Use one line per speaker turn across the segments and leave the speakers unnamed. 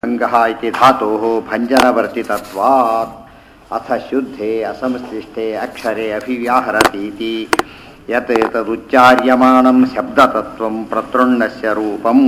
अङ्गः इति धातोः भञ्जनवर्तितत्वात् अथ शुद्धे असंश्लिष्टे अक्षरे अभिव्याहरतीति यत् एतदुच्चार्यमाणं शब्दतत्त्वं प्रतृण्णस्य रूपम्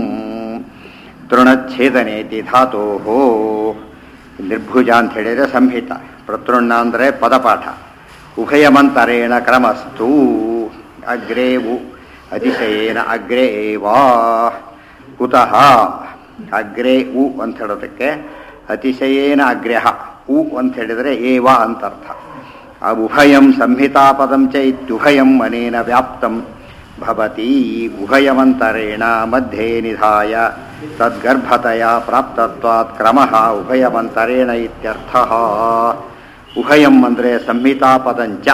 ತೃಣಚ್ಛೇದನೇತಿ ಧಾತೋಹೋ ನಿರ್ಭುಜ ಅಂತ ಹೇಳಿದರೆ ಸಂಹಿತ ಪ್ರತೃಣ್ಣ ಅಂದರೆ ಪದಪಾಠ ಉಭಯಮಂತರೇಣ ಕ್ರಮಸ್ತು ಅಗ್ರೇ ಉ ಅತಿಶಯೇನ ಅಗ್ರೇ ಏವಾ ಕುತಃ ಅಗ್ರೇ ಉ ಅಂತ ಹೇಳೋದಕ್ಕೆ ಅತಿಶಯೇನ ಅಗ್ರ್ಯಃ ಉ ಅಂತ ಹೇಳಿದರೆ ಏವ ಅಂತರ್ಥ ಆ ಉಭಯಂ ಸಂಹಿತಾಪದಂ ಚ ಇತ್ಯುಭಯಂ ಅನೇನ ವ್ಯಾಪ್ತಂ ಭವತಿ ಉಭಯಮಂತರೇಣ ಮಧ್ಯೆ ನಿಧಾಯ ತದ್ಗರ್ಭತೆಯ ಪ್ರಾಪ್ತತ್ವಾತ್ ಕ್ರಮಃ ಉಭಯಮಂತರೇಣ ಇತ್ಯರ್ಥಃ ಉಭಯಂ ಅಂದರೆ ಸಂಹಿತಾಪದಂಚ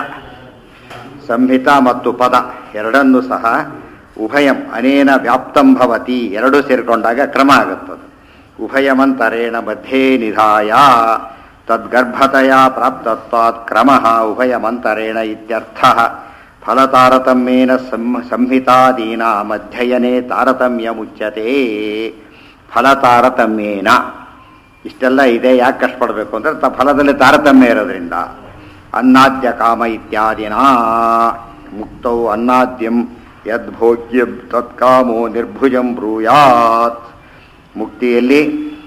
ಸಂಹಿತಾ ಮತ್ತು ಪದ ಎರಡನ್ನೂ ಸಹ ಉಭಯಂ ಅನೇನ ವ್ಯಾಪ್ತಂ ಭವತಿ ಎರಡು ಸೇರಿಕೊಂಡಾಗ ಕ್ರಮ ಆಗುತ್ತದೆ ಉಭಯಮಂತರೇಣ ಮಧ್ಯೆ ನಿಧಾಯ ತದ್ಗರ್ಭತೆಯ ಪ್ರಾಪ್ತತ್ವಾತ್ ಕ್ರಮಃ ಉಭಯಮಂತರೇಣ ಇತ್ಯರ್ಥಃ ಫಲತಾರತಮ್ಯೇನ ಸಂ ಸಂಹಿತಾದೀನ ಮಧ್ಯಯನೇ ತಾರತಮ್ಯ ಮುಚ್ಚತೆ ಫಲತಾರತಮ್ಯೇನ ಇಷ್ಟೆಲ್ಲ ಇದೆ ಯಾಕೆ ಕಷ್ಟಪಡಬೇಕು ಅಂದರೆ ತ ಫಲದಲ್ಲಿ ತಾರತಮ್ಯ ಇರೋದ್ರಿಂದ ಅನ್ನಾದ್ಯ ಕಾಮ ಇತ್ಯಾದಿನ ಮುಕ್ತೌ ಅನ್ನಾದ್ಯಂ ಯದ್ಭೋಗ್ಯಂ ತತ್ಕಾಮೋ ನಿರ್ಭುಜಂ ಬ್ರೂಯಾತ್ ಮುಕ್ತಿಯಲ್ಲಿ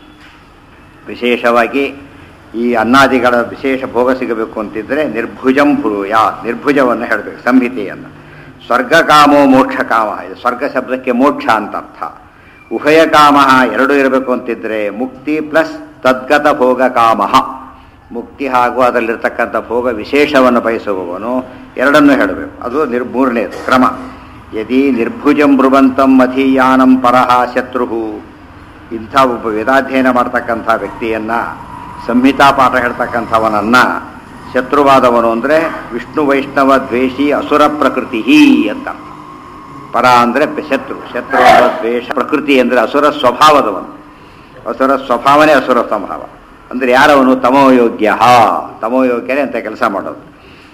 ವಿಶೇಷವಾಗಿ ಈ ಅನ್ನಾದಿಗಳ ವಿಶೇಷ ಭೋಗ ಸಿಗಬೇಕು ಅಂತಿದ್ರೆ ನಿರ್ಭುಜಂ ಬ್ರೂಯ ನಿರ್ಭುಜವನ್ನು ಹೇಳಬೇಕು ಸಂಹಿತೆಯನ್ನು ಸ್ವರ್ಗ ಕಾಮೋ ಮೋಕ್ಷ ಕಾಮ ಇದು ಸ್ವರ್ಗ ಶಬ್ದಕ್ಕೆ ಮೋಕ್ಷ ಅಂತ ಅರ್ಥ ಉಭಯ ಕಾಮ ಎರಡು ಇರಬೇಕು ಅಂತಿದ್ರೆ ಮುಕ್ತಿ ಪ್ಲಸ್ ತದ್ಗತ ಭೋಗ ಕಾಮ ಮುಕ್ತಿ ಹಾಗೂ ಅದರಲ್ಲಿರ್ತಕ್ಕಂಥ ಭೋಗ ವಿಶೇಷವನ್ನು ಬಯಸುವವನು ಎರಡನ್ನೂ ಹೇಳಬೇಕು ಅದು ನಿರ್ ಮೂರನೇದು ಕ್ರಮ ಯದಿ ನಿರ್ಭುಜಂ ಬ್ರುವಂತಂ ಅಧೀಯಾನಂ ಪರಹ ಶತ್ರು ಇಂಥ ಒಬ್ಬ ವೇದಾಧ್ಯಯನ ಮಾಡ್ತಕ್ಕಂಥ ವ್ಯಕ್ತಿಯನ್ನ ಸಂಹಿತಾ ಪಾಠ ಹೇಳ್ತಕ್ಕಂಥವನನ್ನ ಶತ್ರುವಾದವನು ಅಂದರೆ ವಿಷ್ಣು ವೈಷ್ಣವ ದ್ವೇಷಿ ಅಸುರ ಪ್ರಕೃತಿ ಅಂತ ಪರ ಅಂದರೆ ಶತ್ರು ಶತ್ರು ದ್ವೇಷ ಪ್ರಕೃತಿ ಅಂದರೆ ಅಸುರ ಸ್ವಭಾವದವನು ಅಸುರ ಸ್ವಭಾವನೇ ಅಸುರ ಸ್ವಭಾವ ಅಂದರೆ ಯಾರವನು ತಮೋಯೋಗ್ಯ ತಮೋಯೋಗ್ಯನೇ ಅಂತ ಕೆಲಸ ಮಾಡೋದು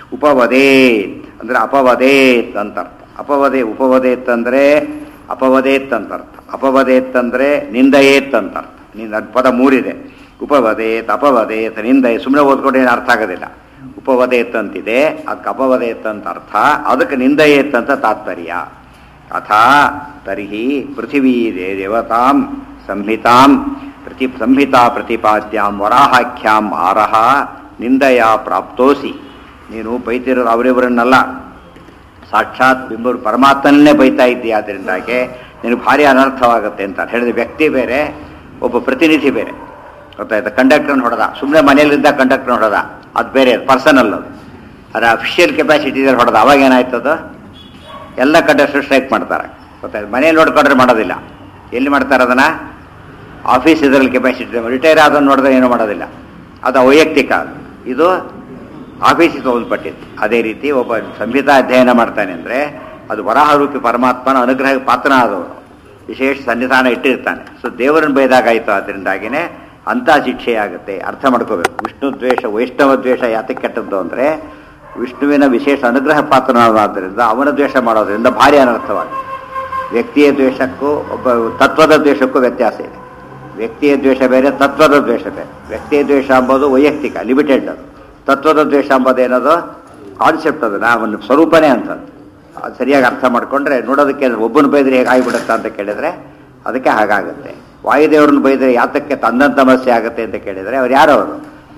ಉಪವದೇತ್ ಅಂದರೆ ಅಪವದೇತ್ ಅಂತ ಅರ್ಥ ಅಪವದೇ ಉಪವದೇತ್ ಅಂದರೆ ಅಪವದೇತ್ ಅಂತ ಅರ್ಥ ಅಪವದೇತ್ ಅಂದರೆ ನಿಂದಯೇತ್ ಅಂತ ಅರ್ಥ ನಿಂದ ಪದ ಮೂರಿದೆ ಉಪವದೇತ್ ಅಪವದೇತ್ ನಿಂದಯ ಸುಮ್ಮನೆ ಓದ್ಕೊಂಡು ಏನು ಅರ್ಥ ಆಗೋದಿಲ್ಲ ಉಪವದೇತ್ ಅಂತಿದೆ ಅದಕ್ಕೆ ಅಪವದೇತ್ ಅಂತ ಅರ್ಥ ಅದಕ್ಕೆ ನಿಂದಯೇತ್ ಅಂತ ತಾತ್ಪರ್ಯ ಅಥ ತರ್ಹಿ ಪೃಥಿವೀ ದೇವತಾಂ ಸಂಹಿತಾಂ ಪ್ರತಿ ಸಂಹಿತಾ ಪ್ರತಿಪಾದ್ಯಾಂ ವರಾಹಾಖ್ಯಾಂ ಆರಹ ನಿಂದಯ ಪ್ರಾಪ್ತೋಸಿ ನೀನು ಬೈತಿರೋದು ಅವರಿವರನ್ನೆಲ್ಲ ಸಾಕ್ಷಾತ್ ಬಿಂಬರು ಪರಮಾತ್ಮನನ್ನೇ ಬೈತಾ ಇದ್ದೀಯ ಅದರಿಂದಾಗೆ ನಿನಗೆ ಭಾರಿ ಅನರ್ಥವಾಗುತ್ತೆ ಅಂತ ಹೇಳಿದ ವ್ಯಕ್ತಿ ಬೇರೆ ಒಬ್ಬ ಪ್ರತಿನಿಧಿ ಬೇರೆ ಗೊತ್ತಾಯ್ತಾ ಕಂಡಕ್ಟರ್ನ ಹೊಡೆದ ಸುಮ್ಮನೆ ಮನೆಯಲ್ಲಿದ್ದ ಕಂಡಕ್ಟರ್ನ ಹೊಡೆದ ಅದು ಬೇರೆ ಪರ್ಸನಲ್ ಅದು ಅದರ ಅಫಿಷಿಯಲ್ ಕೆಪಾಸಿಟಿ ಹೊಡೆದ ಅವಾಗ ಏನಾಯ್ತದು ಎಲ್ಲ ಕಂಡಕ್ಟರ್ ಸ್ಟ್ರೈಕ್ ಮಾಡ್ತಾರೆ ಗೊತ್ತಾಯ್ತು ಮನೇಲಿ ನೋಡ್ಕೊಂಡ್ರೆ ಮಾಡೋದಿಲ್ಲ ಎಲ್ಲಿ ಮಾಡ್ತಾರೆ ಅದನ್ನು ಆಫೀಸ್ ಇದರಲ್ಲಿ ಕೆಪಾಸಿಟಿ ರಿಟೈರ್ ಆದನ್ನು ನೋಡಿದ್ರೆ ಏನೂ ಮಾಡೋದಿಲ್ಲ ಅದು ವೈಯಕ್ತಿಕ ಇದು ಆಫೀಸಿಗೆ ಸಂಬಂಧಪಟ್ಟಿದ್ದು ಅದೇ ರೀತಿ ಒಬ್ಬ ಸಂಹಿತಾ ಅಧ್ಯಯನ ಮಾಡ್ತಾನೆ ಅಂದರೆ ಅದು ವರಾಹರೂಪಿ ಪರಮಾತ್ಮನ ಅನುಗ್ರಹ ಪಾತ್ರ ಆದವರು ವಿಶೇಷ ಸನ್ನಿಧಾನ ಇಟ್ಟಿರ್ತಾನೆ ಸೊ ದೇವರನ್ನು ಬೈದಾಗಾಯಿತು ಅದರಿಂದಾಗಿನೇ ಅಂಥ ಶಿಕ್ಷೆ ಆಗುತ್ತೆ ಅರ್ಥ ಮಾಡ್ಕೋಬೇಕು ವಿಷ್ಣು ದ್ವೇಷ ವೈಷ್ಣವ ದ್ವೇಷ ಯಾತಕ್ಕೆ ಕೆಟ್ಟದ್ದು ಅಂದರೆ ವಿಷ್ಣುವಿನ ವಿಶೇಷ ಅನುಗ್ರಹ ಪಾತ್ರನಾದ್ದರಿಂದ ಅವನ ದ್ವೇಷ ಮಾಡೋದ್ರಿಂದ ಭಾರಿ ಅನರ್ಥವಾಗುತ್ತೆ ವ್ಯಕ್ತಿಯ ದ್ವೇಷಕ್ಕೂ ಒಬ್ಬ ತತ್ವದ ದ್ವೇಷಕ್ಕೂ ವ್ಯತ್ಯಾಸ ಇದೆ ವ್ಯಕ್ತಿಯ ದ್ವೇಷ ಬೇರೆ ತತ್ವದ ದ್ವೇಷ ಬೇರೆ ವ್ಯಕ್ತಿಯ ದ್ವೇಷ ಅಂಬೋದು ವೈಯಕ್ತಿಕ ಲಿಮಿಟೆಡ್ ಅದು ತತ್ವದ ದ್ವೇಷ ಅಂಬೋದು ಏನದು ಕಾನ್ಸೆಪ್ಟ್ ಅದು ಅವನ ಸ್ವರೂಪನೇ ಅಂತ ಅದು ಸರಿಯಾಗಿ ಅರ್ಥ ಮಾಡ್ಕೊಂಡ್ರೆ ನೋಡೋದಕ್ಕೆ ಒಬ್ಬನ ಬೈದ್ರೆ ಹೇಗೆ ಆಗಿಬಿಡುತ್ತೆ ಅಂತ ಕೇಳಿದ್ರೆ ಅದಕ್ಕೆ ಹಾಗಾಗುತ್ತೆ ವಾಯುದೇವ್ರನ್ನ ಬೈದರೆ ಯಾತಕ್ಕೆ ತನ್ನಂತ ಸಮಸ್ಯೆ ಆಗುತ್ತೆ ಅಂತ ಕೇಳಿದರೆ ಅವ್ರು ಯಾರು ಅವರು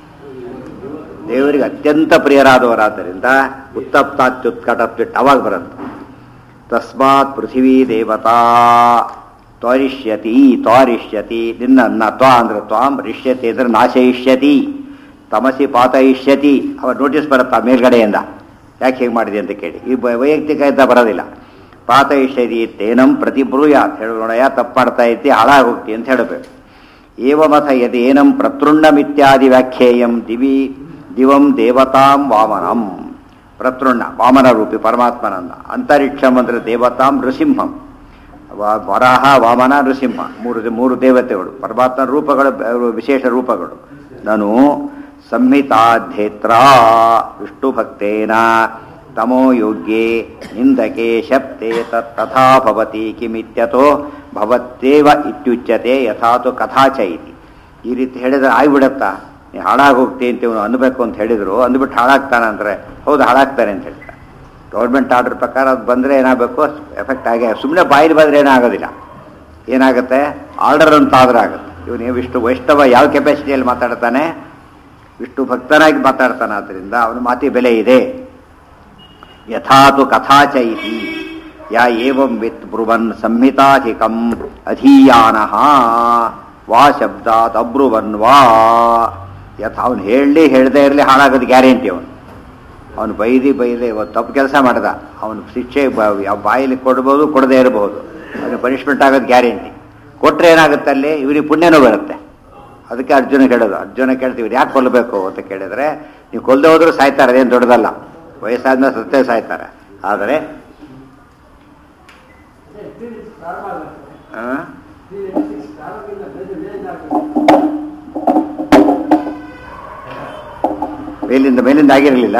ದೇವರಿಗೆ ಅತ್ಯಂತ ಪ್ರಿಯರಾದವರಾದ್ದರಿಂದ ಉತ್ತಪ್ತಾತ್ಯುತ್ಕಟಪ್ತಿಟ್ಟು ಅವಾಗ ಬರುತ್ತೆ ತಸ್ಮಾತ್ ಪೃಥಿವೀ ದೇವತಾ ತ್ವರಿಷ್ಯತಿ ತ್ವಾರಿಷ್ಯತಿ ನಿನ್ನ ತ್ವ ಅಂದ್ರೆ ತ್ವಾಂ ರಿಷ್ಯತಿ ಅಂದ್ರೆ ನಾಶಯಿಷ್ಯತಿ ತಮಸಿ ಪಾತಯಿಷ್ಯತಿ ಅವ ನೋಟಿಸ್ ಬರುತ್ತಾ ಮೇಲ್ಗಡೆಯಿಂದ ಯಾಕೆ ಹೇಗೆ ಮಾಡಿದೆ ಅಂತ ಕೇಳಿ ಈ ವೈಯಕ್ತಿಕ ಇದ್ದ ಬರೋದಿಲ್ಲ ಪಾತಯಿಷ್ಯತಿ ತೇನಂ ಪ್ರತಿಬ್ರೂಯಾತ್ ಹೇಳೋಣ ತಪ್ಪು ಮಾಡ್ತಾ ಇದ್ದಿ ಹಾಳಾಗೋಗ್ತಿ ಅಂತ ಹೇಳಬೇಕು ಏವಮಥ ಯದೇನಂ ಪ್ರತೃಣ್ಣಮಿತ್ಯಾದಿ ವ್ಯಾಖ್ಯೇಯಂ ದಿವಿ ದಿವಂ ದೇವತಾಂ ವಾಮನಂ ಪ್ರತೃಣ್ಣ ವಾಮನ ರೂಪಿ ಪರಮಾತ್ಮನನ್ನ ಅಂತರಿಕ್ಷಂ ಅಂದರೆ ದೇವತಾಂ ನೃಸಿಂಹಂ ವರಾಹ ವಾಮನ ನೃಸಿಂಹ ಮೂರು ಮೂರು ದೇವತೆಗಳು ಪರಮಾತ್ಮನ ರೂಪಗಳು ವಿಶೇಷ ರೂಪಗಳು ನಾನು ಸಂಹಿತಾಧ್ಯೇತ್ರ ವಿಷ್ಣು ಭಕ್ತೇನ ತಮೋ ಯೋಗ್ಯೆ ನಿಂದಕೆ ಶಬ್ದೆ ತಥಾ ಭವತಿ ಕಿಮಿತ್ಯತೋ ಭವತ್ತೇವ ಇತ್ಯುಚ್ಯತೆ ಯಥಾತು ಕಥಾ ಚ ಇತಿ ಈ ರೀತಿ ಹೇಳಿದ್ರೆ ಆಗ್ಬಿಡತ್ತಾ ನೀ ಹಾಳಾಗೋಗ್ತಿ ಅಂತ ಇವನು ಅನ್ಬೇಕು ಅಂತ ಹೇಳಿದ್ರು ಅಂದ್ಬಿಟ್ಟು ಹಾಳಾಗ್ತಾನೆ ಅಂದರೆ ಹೌದು ಹಾಳಾಗ್ತಾನೆ ಅಂತ ಹೇಳ್ತಾರೆ ಗೌರ್ಮೆಂಟ್ ಆರ್ಡರ್ ಪ್ರಕಾರ ಅದು ಬಂದರೆ ಏನಾಗಬೇಕು ಎಫೆಕ್ಟ್ ಆಗೇ ಸುಮ್ಮನೆ ಬಾಯಿಲಿ ಬಂದರೆ ಏನಾಗೋದಿಲ್ಲ ಏನಾಗುತ್ತೆ ಆರ್ಡರ್ ಅಂತ ಆದ್ರೆ ಆಗುತ್ತೆ ಇವನು ವಿಷ್ಣು ವೈಷ್ಣವ ಯಾವ ಕೆಪಾಸಿಟಿಯಲ್ಲಿ ಮಾತಾಡ್ತಾನೆ ವಿಷ್ಣು ಭಕ್ತನಾಗಿ ಮಾತಾಡ್ತಾನೆ ಆದ್ದರಿಂದ ಅವನ ಮಾತಿ ಬೆಲೆ ಇದೆ ಯಥಾತು ಕಥಾಚ ಇತಿ ಯಾ ಏವಂ ವಿತ್ ಬ್ರುವನ್ ಸಂಹಿತಾಧಿಕಂ ಅಧೀಯಾನಃ ವಾ ಶಬ್ದಾತ್ ಅಬ್ರುವನ್ ವಾ ಯಥ ಅವನು ಹೇಳಲಿ ಹೇಳದೇ ಇರಲಿ ಹಾಳಾಗೋದು ಗ್ಯಾರಂಟಿ ಅವನು ಅವನು ಬೈದಿ ಬೈದಿ ಇವತ್ತು ತಪ್ಪು ಕೆಲಸ ಮಾಡ್ದ ಅವನು ಶಿಕ್ಷೆ ಬ- ಯಾವ ಬಾಯಲ್ಲಿ ಕೊಡ್ಬೋದು ಕೊಡದೇ ಇರಬಹುದು ಅವನಿಗೆ ಪನಿಷ್ಮೆಂಟ್ ಆಗೋದು ಗ್ಯಾರಂಟಿ ಕೊಟ್ಟರೆ ಏನಾಗುತ್ತೆ ಅಲ್ಲಿ ಇವರಿಗೆ ಪುಣ್ಯನೂ ಬರುತ್ತೆ ಅದಕ್ಕೆ ಅರ್ಜುನ ಕೇಳೋದು ಅರ್ಜುನ ಕೇಳ್ತೀವಿ ಯಾಕೆ ಕೊಲ್ಲಬೇಕು ಅಂತ ಕೇಳಿದ್ರೆ ನೀವು ಕೊಲ್ಲದೆ ಹೋದ್ರೂ ಸಾಯ್ತಾರೆ ಅದೇನು ದೊಡ್ಡದಲ್ಲ ವಯಸ್ಸಾದ್ಮೇಲೆ ಸತ್ತೇ ಸಾಯ್ತಾರೆ ಆದರೆ ಆ? ಮೇಲಿಂದ ಮೇಲಿಂದ ಆಗಿರಲಿಲ್ಲ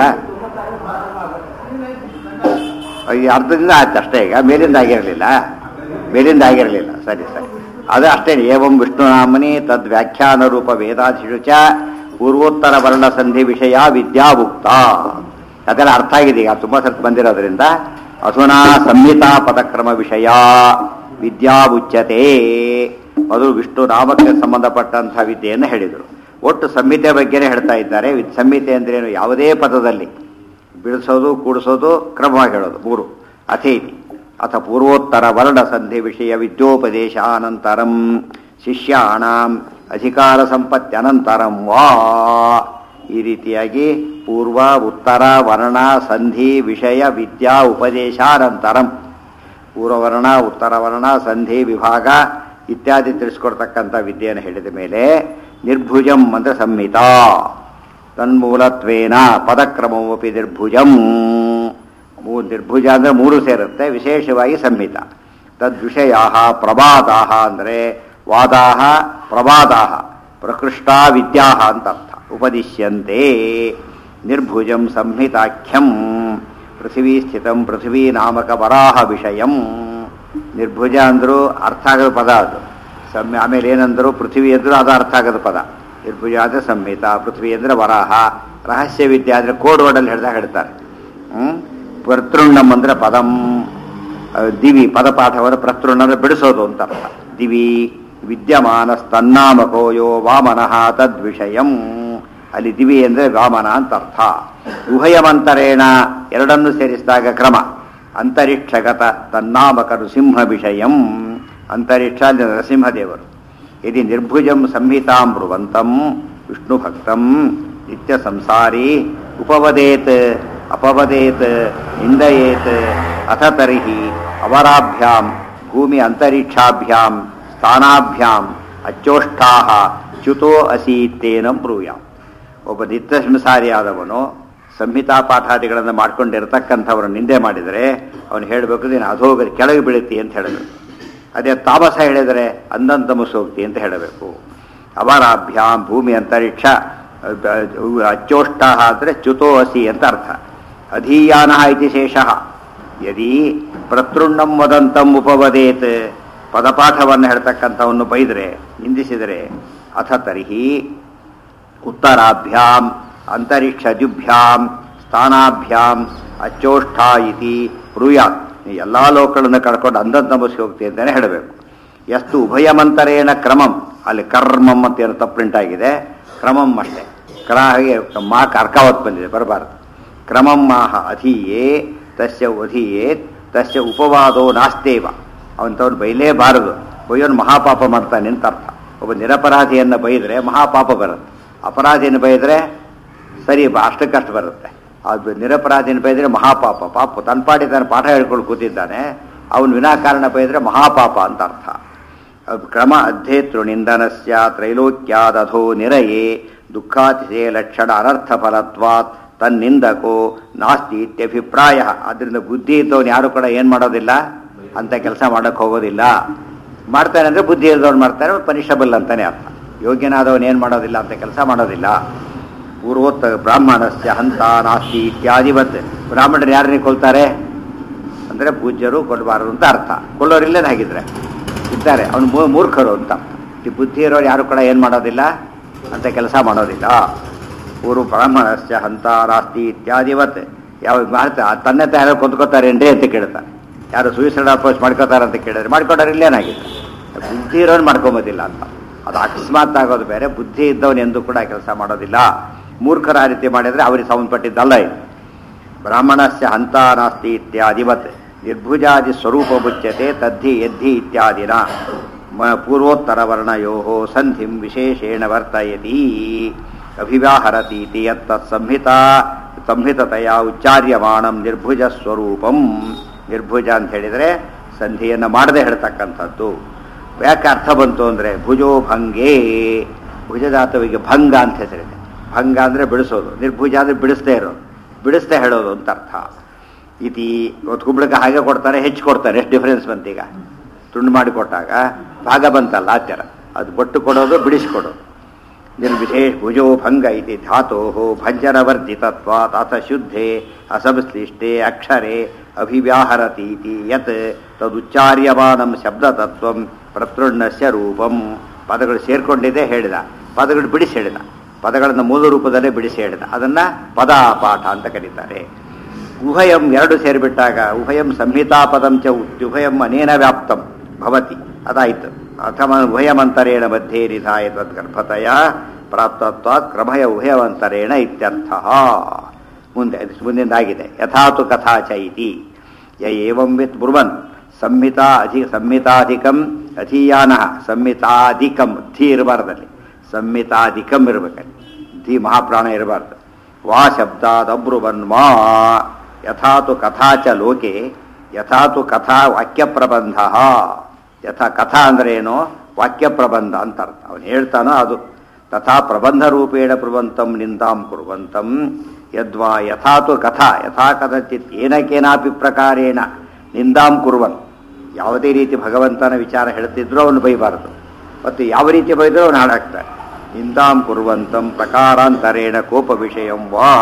ಈ ಅರ್ಧದಿಂದ ಆಯ್ತು ಅಷ್ಟೇ ಈಗ ಮೇಲಿಂದ ಆಗಿರಲಿಲ್ಲ ಮೇಲಿಂದ ಆಗಿರಲಿಲ್ಲ ಸರಿ ಸರಿ ಅದು ಅಷ್ಟೇ ಏವಂ ವಿಷ್ಣುನಾಮನಿ ತದ್ ವ್ಯಾಖ್ಯಾನ ರೂಪ ವೇದಾಧಿಷು ಚ ಪೂರ್ವೋತ್ತರ ವರ್ಣ ಸಂಧಿ ವಿಷಯ ವಿದ್ಯಾಭುಕ್ತ ಅದೆಲ್ಲ ಅರ್ಥ ಆಗಿದೆ ಈಗ ತುಂಬ ಸರ್ತಿ ಬಂದಿರೋದ್ರಿಂದ ಅಸುನಾ ಸಂಹಿತಾ ಪದಕ್ರಮ ವಿಷಯ ವಿದ್ಯಾಬುಚ್ಯತೆ ಮೊದಲು ವಿಷ್ಣು ನಾಮಕ್ಕೆ ಸಂಬಂಧಪಟ್ಟಂತಹ ವಿದ್ಯೆಯನ್ನು ಹೇಳಿದರು ಒಟ್ಟು ಸಂಹಿತೆ ಬಗ್ಗೆನೇ ಹೇಳ್ತಾ ಇದ್ದಾರೆ ವಿದ್- ಸಂಹಿತೆ ಅಂದ್ರೇನು ಯಾವುದೇ ಪದದಲ್ಲಿ ಬಿಡಿಸೋದು ಕೂಡಿಸೋದು ಕ್ರಮವಾಗಿ ಹೇಳೋದು ಮೂರು ಅಥೇತಿ ಅಥ ಪೂರ್ವೋತ್ತರ ವರ್ಣ ಸಂಧಿ ವಿಷಯ ವಿದ್ಯೋಪದೇಶ ಅನಂತರಂ ಶಿಷ್ಯಾಣಾಂ ಅಧಿಕಾರ ಸಂಪತ್ತಿ ಅನಂತರಂ ವಾ ಈ ರೀತಿಯಾಗಿ ಪೂರ್ವ ಉತ್ತರ ವರ್ಣ ಸಂಧಿ ವಿಷಯ ವಿದ್ಯಾ ಉಪದೇಶಾನಂತರಂ ಪೂರ್ವವರ್ಣ ಉತ್ತರವರ್ಣ ಸಂಧಿ ವಿಭಾಗ ಇತ್ಯಾದಿ ತಿಳಿಸ್ಕೊಡ್ತಕ್ಕಂಥ ವಿದ್ಯೆಯನ್ನು ಹೇಳಿದ ಮೇಲೆ ನಿರ್ಭುಜಂ ಅಂದರೆ ಸಂಹಿತಾ ತನ್ಮೂಲತ್ವೇನ ಪದಕ್ರಮವಪಿ ನಿರ್ಭುಜಂ ಮೂ ನಿರ್ಭುಜ ಅಂದರೆ ಮೂರು ಸೇರುತ್ತೆ ವಿಶೇಷವಾಗಿ ಸಂಹಿತ ತದ್ವಿಷಯ ಪ್ರಭಾದಾ ಅಂದರೆ ವಾದಾ ಪ್ರಭಾದಾ ಪ್ರಕೃಷ್ಟಾ ವಿದ್ಯಾ ಅಂತ ಅರ್ಥ ಉಪದಿಶ್ಯಂತೆ ನಿರ್ಭುಜಂ ಸಂಹಿತಾಖ್ಯಂ ಪೃಥಿವೀ ಸ್ಥಿತಂ ಪೃಥಿವೀ ನಾಮಕ ವರಾಹ ವಿಷಯಂ ನಿರ್ಭುಜ ಅಂದರೂ ಅರ್ಥ ಆಗದ ಪದ ಅದು ಸಮ್ಯ ಆಮೇಲೆ ಏನಂದ್ರು ಪೃಥ್ವಿ ಅಂದ್ರು ಅದು ಅರ್ಥ ಆಗದ ಪದ ನಿರ್ಭುಜ ಅಂದರೆ ಸಂಹಿತ ಪೃಥ್ವಿ ಅಂದರೆ ವರಾಹ ರಹಸ್ಯ ವಿದ್ಯೆ ಅಂದರೆ ಕೋಡ್ ವರ್ಡಲ್ಲಿ ಹೇಳ್ದಾಗ ಹೇಳ್ತಾರೆ ಹ್ಮ್ ಪ್ರತೃಣ್ಣಂ ಅಂದರೆ ಪದಂ ಆ, ದಿವಿ ಪದಪಾಠವನ್ನು ಪ್ರತೃಣ್ಣನ ಬಿಡಿಸೋದು ಅಂತ ಅರ್ಥ ದಿವಿ ವಿದ್ಯಮಾನ ಸ್ತನ್ನಾಮಕೋ ಯೋ ವಾಮನಃ ತದ್ವಿಷಯಂ ಅಲ್ಲಿ ದಿವಿ ಅಂದರೆ ವಾಮನ ಅಂತ ಅರ್ಥ ಉಭಯಮಂತರೇಣ ಎರಡನ್ನು ಸೇರಿಸಿದಾಗ ಕ್ರಮ ಅಂತರಿಕ್ಷಗತ ತನ್ನಾಮಕ ನೃಸಿಂಹ ವಿಷಯಂ ಅಂತರಿಕ್ಷ ಅಲ್ಲಿ ನರಸಿಂಹದೇವರು ಯದಿ ನಿರ್ಭುಜಂ ಸಂಹಿತಾಂ ಬ್ರುವಂತಂ ವಿಷ್ಣು ಭಕ್ತಂ ನಿತ್ಯ ಸಂಸಾರಿ ಉಪವದೇತ್ ಅಪವದೇತ್ ನಿಂದಯೇತ್ ಅಥ ತರ್ಹಿ ಅವರಾಭ್ಯಾಂ ಭೂಮಿ ಅಂತರಿಕ್ಷಾಭ್ಯಾಂ ಸ್ಥಾನಾಭ್ಯಾಂ ಅಚ್ಚೋಷ್ಠಾ ಚ್ಯುತೋ ಅಸೀತೇನಂ ಬ್ರೂಯಾಂ ಒಬ್ಬ ನಿತ್ಯ ಸಂಸಾರಿಯಾದವನು ಸಂಹಿತಾ ಪಾಠಾದಿಗಳನ್ನು ಮಾಡ್ಕೊಂಡಿರ್ತಕ್ಕಂಥವ್ರು ನಿಂದೆ ಮಾಡಿದರೆ ಅವನು ಹೇಳಬೇಕು ನೀನು ಅಧೋಗತಿ ಕೆಳಗೆ ಬೀಳುತ್ತಿ ಅಂತ ಹೇಳಬೇಕು ಅದೇ ತಾಮಸ ಹೇಳಿದರೆ ಅಂದಂತ ಮುಸೋಗ್ತಿ ಅಂತ ಹೇಳಬೇಕು ಅವರಾಭ್ಯಾಂ ಭೂಮಿ ಅಂತರಿಕ್ಷ ಅಚ್ಚೋಷ್ಟ ಅಂದರೆ ಚ್ಯುತೋ ಅಸಿ ಅಂತ ಅರ್ಥ ಅಧೀಯಾನ ಇತಿ ಶೇಷಃ ಯದಿ ಪ್ರತೃಣ್ಣಂ ವದಂತಂ ಉಪವದೇತ್ ಪದಪಾಠವನ್ನು ಹೇಳ್ತಕ್ಕಂಥವನ್ನು ಬೈದರೆ ನಿಂದಿಸಿದರೆ ಅಥ ತರ್ಹಿ ಉತ್ತರಾಭ್ಯಾಂ ಅಂತರಿಕ್ಷದಿಭ್ಯಾಂ ಸ್ಥಾನಾಭ್ಯಾಂ ಅಚ್ಚೋಷ್ಠ ಇತಿ ಬ್ರೂಯಾತ್ ಈ ಎಲ್ಲ ಲೋಕಗಳನ್ನು ಕಳ್ಕೊಂಡು ಅಂದಂತ ಮುಗಿಸಿ ಹೋಗ್ತಿ ಅಂತಲೇ ಹೇಳಬೇಕು ಎಷ್ಟು ಉಭಯಮಂತರೇಣ ಕ್ರಮಂ ಅಲ್ಲಿ ಕರ್ಮಂ ಅಂತ ಏನು ತಪ್ಪು ಪ್ರಿಂಟ್ ಆಗಿದೆ ಕ್ರಮಂ ಅಷ್ಟೇ ಕ್ರ ಹಾಗೆ ಮಾ ಕರ್ಕಾವತ್ ಬಂದಿದೆ ಬರಬಾರದು ಕ್ರಮಂ ಮಾಹ ಅಧೀಯೇ ತಸ್ಯ ಅಧೀಯೇತ್ ತಸ್ಯ ಉಪವಾದೋ ನಾಸ್ತೇವ ಅವಂಥವ್ನು ಬೈಲೇಬಾರದು ಬೈಯೋನು ಮಹಾಪಾಪ ಮಾಡ್ತಾನೆ ಅಂತ ಅರ್ಥ ಒಬ್ಬ ನಿರಪರಾಧಿಯನ್ನು ಬೈದರೆ ಮಹಾಪಾಪ ಬರುತ್ತೆ ಅಪರಾಧಿಯನ್ನು ಬೈದರೆ ಸರಿ ಬ- ಅಷ್ಟಕ್ಕಷ್ಟು ಬರುತ್ತೆ ಅದು ನಿರಪರಾಧಿನ ಬೈದರೆ ಮಹಾಪಾಪ ಪಾಪ ತನ್ನ ಪಾಡಿ ತಾನು ಪಾಠ ಹೇಳ್ಕೊಂಡು ಕೂತಿದ್ದಾನೆ ಅವನು ವಿನಾಕಾರಣ ಬೈದರೆ ಮಹಾಪಾಪ ಅಂತ ಅರ್ಥ ಅದು ಕ್ರಮ ಅಧ್ಯೇತೃ ನಿಂದನಸ್ಯ ತ್ರೈಲೋಕ್ಯಾದಧೋ ನಿರಯೇ ದುಃಖಾತಿಶಯ ಲಕ್ಷಣ ಅನರ್ಥ ಫಲತ್ವಾತ್ ತನ್ನಿಂದಕೋ ನಾಸ್ತಿ ಇತ್ಯಭಿಪ್ರಾಯ ಅದರಿಂದ ಬುದ್ಧಿ ಇದ್ದವನು ಯಾರು ಕೂಡ ಏನು ಮಾಡೋದಿಲ್ಲ ಅಂತ ಕೆಲಸ ಮಾಡೋಕ್ಕೆ ಹೋಗೋದಿಲ್ಲ ಮಾಡ್ತಾನೆ ಅಂದರೆ ಬುದ್ಧಿ ಇದ್ದವ್ನು ಮಾಡ್ತಾನೆ ಪನಿಷಬಲ್ ಅಂತಾನೆ ಅರ್ಥ ಯೋಗ್ಯನಾದವನು ಏನು ಮಾಡೋದಿಲ್ಲ ಅಂತ ಕೆಲಸ ಮಾಡೋದಿಲ್ಲ ಪೂರ್ವೋತ್ತ ಬ್ರಾಹ್ಮಣಸ್ಯ ಹಂತ ನಾಸ್ತಿ ಇತ್ಯಾದಿವತ್ ಬ್ರಾಹ್ಮಣರು ಯಾರನ್ನೇ ಕೊಲ್ತಾರೆ ಅಂದರೆ ಪೂಜ್ಯರು ಕೊಡಬಾರದು ಅಂತ ಅರ್ಥ ಕೊಲ್ಲೋರಿಲ್ಲದ ಹಾಗಿದ್ರೆ ಇದ್ದಾರೆ ಅವನು ಮೂರ್ಖರು ಅಂತ ಈ ಬುದ್ಧಿ ಇರೋರು ಯಾರು ಕೂಡ ಏನು ಮಾಡೋದಿಲ್ಲ ಅಂತ ಕೆಲಸ ಮಾಡೋದಿಲ್ಲ ಪೂರ್ವ ಬ್ರಾಹ್ಮಣಸ್ಯ ಹಂತ ನಾಸ್ತಿ ಇತ್ಯಾದಿವತ್ ಯಾವ ಮಾಡ್ತಾ ತನ್ನೆ ಯಾರು ಕೊಂದ್ಕೋತಾರೇನ್ರಿ ಅಂತ ಕೇಳ್ತಾನೆ ಯಾರು ಸೂಯಿಸೈಡ್ ಅಪ್ರೋಚ್ ಮಾಡ್ಕೋತಾರೆ ಅಂತ ಕೇಳಿದ್ರೆ ಮಾಡ್ಕೊಂಡ್ರೆ ಇಲ್ಲೇನಾಗಿದೆ ಬುದ್ಧಿ ಇರೋನು ಮಾಡ್ಕೊಂಬೋದಿಲ್ಲ ಅಂತ ಅದು ಅಕಸ್ಮಾತ್ ಆಗೋದು ಬೇರೆ ಬುದ್ಧಿ ಇದ್ದವನು ಎಂದೂ ಕೂಡ ಕೆಲಸ ಮಾಡೋದಿಲ್ಲ ಮೂರ್ಖರ ಆ ರೀತಿ ಮಾಡಿದರೆ ಅವರಿಗೆ ಸಂಬಂಧಪಟ್ಟಿದ್ದಲ್ಲ ಇದು ಬ್ರಾಹ್ಮಣಸ್ಯ ಹಂತ ನಾಸ್ತಿ ಇತ್ಯಾದಿವತ್ ನಿರ್ಭುಜಾದಿ ಸ್ವರೂಪ ಮುಚ್ಯತೆ ತದ್ಧಿ ಯದ್ಧಿ ಇತ್ಯಾದಿನ ಮ- ಪೂರ್ವೋತ್ತರವರ್ಣಯೋ ಸಂಧಿಂ ವಿಶೇಷೇಣ ವರ್ತಯತಿ ಅಭಿವ್ಯಾಹರತೀತಿ ಯತ್ತತ್ ಸಂಹಿತಾ ಸಂಹಿತತೆಯ ಉಚ್ಚಾರ್ಯಮಾಣಂ ನಿರ್ಭುಜ ಸ್ವರೂಪಂ ನಿರ್ಭುಜ ಅಂತ ಹೇಳಿದರೆ ಸಂಧಿಯನ್ನು ಮಾಡದೆ ಹೇಳ್ತಕ್ಕಂಥದ್ದು ಯಾಕೆ ಅರ್ಥ ಬಂತು ಅಂದರೆ ಭುಜೋ ಭಂಗೇ ಭುಜಧಾತುವಿಗೆ ಭಂಗ ಅಂತ ಹೆಸರಿದೆ ಭಂಗ ಅಂದರೆ ಬಿಡಿಸೋದು ನಿರ್ಭುಜ ಅಂದರೆ ಬಿಡಿಸ್ದೇ ಇರೋದು ಬಿಡಿಸ್ದೇ ಹೇಳೋದು ಅಂತ ಅರ್ಥ ಇತಿ ಇವತ್ತು ಕುಂಬಳಕ ಹಾಗೆ ಕೊಡ್ತಾರೆ ಹೆಚ್ಚು ಕೊಡ್ತಾರೆ ಎಷ್ಟು ಡಿಫರೆನ್ಸ್ ಬಂತೀಗ ತುಂಡು ಮಾಡಿ ಕೊಟ್ಟಾಗ ಭಾಗ ಬಂತಲ್ಲ ಆ ಥರ ಅದು ಬೊಟ್ಟು ಕೊಡೋದು ಬಿಡಿಸ್ಕೊಡೋದು ನಿರ್ವಿಶೇಷ ಭುಜೋ ಭಂಗ ಇತಿ ಧಾತೋ ಭಂಜನವರ್ಜಿತತ್ವಾತ್ ಅಥ ಶುದ್ಧೆ ಅಸಂಶ್ಲಿಷ್ಟೆ ಅಕ್ಷರೆ ಅಭಿವ್ಯಾಹರತೀತಿ ಯತ್ ತದುಚ್ಚಾರ್ಯಮಾನಂ ಶಬ್ದತತ್ವಂ ಪ್ರತೃಣ್ಣಸ್ಯ ರೂಪಂ ಪದಗಳು ಸೇರ್ಕೊಂಡಿದೆ ಹೇಳಿದ ಪದಗಳು ಬಿಡಿಸಿ ಹೇಳಿದ ಪದಗಳನ್ನು ಮೂಲ ರೂಪದಲ್ಲೇ ಬಿಡಿಸಿ ಹೇಳಿದ ಅದನ್ನ ಪದ ಪಾಠ ಅಂತ ಕರೀತಾರೆ ಉಭಯಂ ಎರಡು ಸೇರಿಬಿಟ್ಟಾಗ ಉಭಯಂ ಸಂಹಿತಾ ಪದಂ ಚ ಉಭಯಂ ಅನೇನ ವ್ಯಾಪ್ತಂ ಭವತಿ ಅದಾಯಿತು ಅಥವಾ ಉಭಯಮಂತರೇಣ ಮಧ್ಯೆ ನಿಧಾಯ ತದ್ಗರ್ಭತಯ ಪ್ರಾಪ್ತತ್ವಾತ್ ಕ್ರಮಯ ಉಭಯವಂತರೇಣ ಇತ್ಯರ್ಥ ಮುಂದೆ ಇದು ಮುಂದಿಂದಾಗಿದೆ ಯಥಾತು ಕಥಾ ಚ ಇತಿ ಯ ಏವಂ ವಿತ್ ಬ್ರುವನ್ ಸಂಹಿತಾ ಅಧಿ ಸಂಹಿತಾಧಿಕಂ ಅಧೀಯಾನ ಸಂಹಿತಾಧಿಕಂ ಧೀ ಇರಬಾರ್ದಲ್ಲಿ ಸಂಹಿತಾಧಿಕಂ ಇರಬೇಕಲ್ಲಿ ಧೀ ಮಹಾಪ್ರಾಣ ಇರಬಾರ್ದು ವಾ ಶಬ್ದಾದಬ್ರುವನ್ ವಾ ಯಥಾತು ಕಥಾ ಚ ಲೋಕೆ ಯಥಾತು ಕಥಾ ವಾಕ್ಯಪ್ರಬಂಧ ಯಥಾ ಕಥಾ ಅಂದ್ರೆ ಏನು ವಾಕ್ಯಪ್ರಬಂಧ ಅಂತ ಅರ್ಥ ಅವನು ಹೇಳ್ತಾನೋ ಅದು ತಥಾ ಪ್ರಬಂಧ ರೂಪೇಣ ಪ್ರಬಂಧಂ ನಿಂದಾಂ ಕುರುವಂತಂ ಯದ್ವಾ ಯಥಾತು ಕಥಾ ಯಥಾ ಕಥಚಿತ್ ಏನಕೇನಾಪಿ ಪ್ರಕಾರೇಣ ನಿಂದಾಂ ಕುರುವನ್ ಯಾವುದೇ ರೀತಿ ಭಗವಂತನ ವಿಚಾರ ಹೇಳ್ತಿದ್ರು ಅವನು ಬೈಬಾರದು ಮತ್ತು ಯಾವ ರೀತಿ ಬೈದರೂ ಅವನು ಹಾಳಾಗ್ತಾನೆ ನಿಂದಾಂ ಕುರುವಂತಂ ಪ್ರಕಾರಾಂತರೇಣ ಕೋಪ ವಿಷಯಂ ವಾ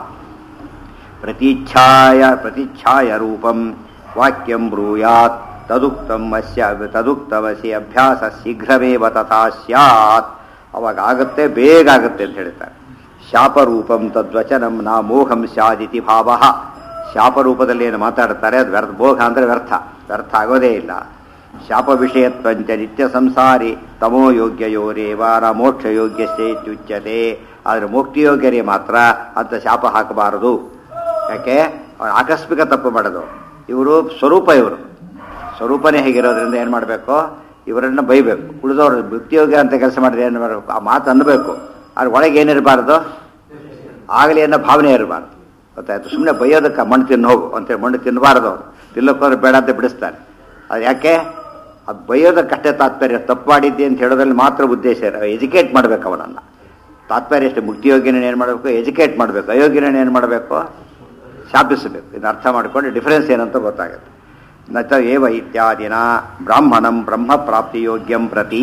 ಪ್ರತೀಚ್ಛಾಯ ಪ್ರತಿಚ್ಛಾಯ ರೂಪಂ ವಾಕ್ಯಂ ಬ್ರೂಯಾತ್ ತದುಕ್ತಂ ಅಸ್ಯ ತದುಕ್ತವಸಿ ಅಭ್ಯಾಸ ಶೀಘ್ರಮೇವ ತಥಾ ಸ್ಯಾತ್ ಅವಾಗ ಆಗುತ್ತೆ ಬೇಗ ಆಗುತ್ತೆ ಅಂತ ಹೇಳ್ತಾರೆ ಶಾಪರೂಪಂ ತದ್ವಚನಂ ನಾ ಮೋಹಂ ಸ್ಯಾದಿತಿ ಭಾವ ಶಾಪರೂಪದಲ್ಲಿ ಏನು ಮಾತಾಡ್ತಾರೆ ಅದು ವ್ಯರ್ಥ ಮೋಹ ಅಂದರೆ ವ್ಯರ್ಥ ವ್ಯರ್ಥ ಆಗೋದೇ ಇಲ್ಲ ಶಾಪ ವಿಷಯತ್ವಂಚ ನಿತ್ಯ ಸಂಸಾರಿ ತಮೋ ಯೋಗ್ಯಯೋರೇವ ನ ಮೋಕ್ಷ ಯೋಗ್ಯಸ್ಥೆ ಇತ್ಯುಚ್ಯತೆ ಆದರೆ ಮೋಕ್ಷಯೋಗ್ಯರೇ ಮಾತ್ರ ಅಂತ ಶಾಪ ಹಾಕಬಾರದು ಯಾಕೆ ಅವ್ರು ಆಕಸ್ಮಿಕ ತಪ್ಪು ಮಾಡೋದು ಇವರು ಸ್ವರೂಪ ಇವರು ಸ್ವರೂಪನೇ ಹೇಗಿರೋದ್ರಿಂದ ಏನು ಮಾಡಬೇಕು ಇವರನ್ನು ಬೈಬೇಕು ಉಳಿದವರು ಭಕ್ತಿಯೋಗ್ಯ ಅಂತ ಕೆಲಸ ಮಾಡಿದ್ರೆ ಏನು ಮಾಡಬೇಕು ಆ ಮಾತು ಅನ್ನಬೇಕು ಆದ್ರೆ ಒಳಗೆ ಏನಿರಬಾರ್ದು ಆಗಲಿ ಅನ್ನೋ ಭಾವನೆ ಇರಬಾರ್ದು ಗೊತ್ತಾಯ್ತು ಸುಮ್ಮನೆ ಬೈಯೋದಕ್ಕೆ ಮಣ್ಣು ತಿನ್ನು ಹೋಗು ಅಂತೇಳಿ ಮಣ್ಣು ತಿನ್ನಬಾರ್ದು ಅವ್ರು ತಿನ್ನೋಕೋದ್ರೆ ಬೇಡ ಅಂತ ಬಿಡಿಸ್ತಾರೆ ಅದು ಯಾಕೆ ಅದು ಬೈಯೋದಕ್ಕಷ್ಟೇ ತಾತ್ಪರ್ಯ ತಪ್ಪು ಮಾಡಿದ್ದೆ ಅಂತ ಹೇಳೋದ್ರಲ್ಲಿ ಮಾತ್ರ ಉದ್ದೇಶ ಇರೋ ಎಜುಕೇಟ್ ಮಾಡಬೇಕು ಅವನನ್ನು ತಾತ್ಪರ್ಯ ಅಷ್ಟೇ ಮುಕ್ತಿಯೋಗ್ಯನ ಏನು ಮಾಡಬೇಕು ಎಜುಕೇಟ್ ಮಾಡಬೇಕು ಅಯೋಗ್ಯನ ಏನು ಮಾಡಬೇಕು ಶಾಪಿಸಬೇಕು ಇದನ್ನ ಅರ್ಥ ಮಾಡಿಕೊಂಡು ಡಿಫರೆನ್ಸ್ ಏನಂತ ಗೊತ್ತಾಗುತ್ತೆ ನಚ ಏವ ಇತ್ಯಾದಿನ ಬ್ರಾಹ್ಮಣಂ ಬ್ರಹ್ಮ ಪ್ರಾಪ್ತಿಯೋಗ್ಯಂ ಪ್ರತಿ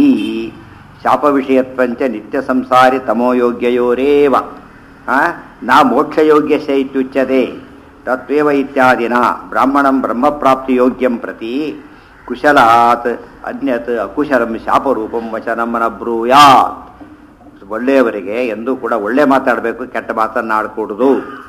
ಶಾಪ ವಿಷಯತ್ವಂಚ ನಿತ್ಯ ಸಂಸಾರಿ ತಮೋಯೋಗ್ಯಯೋರೇವ ಆ, ನಾ ಮೋಕ್ಷಯೋಗ್ಯಸ್ಯ ಇತ್ಯುಚ್ಯತೆ ತತ್ವೇವ ಇತ್ಯಾದಿನ ಬ್ರಾಹ್ಮಣಂ ಬ್ರಹ್ಮ ಪ್ರಾಪ್ತಿಯೋಗ್ಯಂ ಪ್ರತಿ ಕುಶಲಾತ್ ಅನ್ಯತ್ ಅಕುಶಲಂ ಶಾಪರೂಪಂ ವಚನಂ ನ ಬ್ರೂಯಾತ್ ಒಳ್ಳೆಯವರಿಗೆ ಎಂದೂ ಕೂಡ ಒಳ್ಳೆ ಮಾತಾಡಬೇಕು ಕೆಟ್ಟ ಮಾತನ್ನಾಡಕೂಡುದು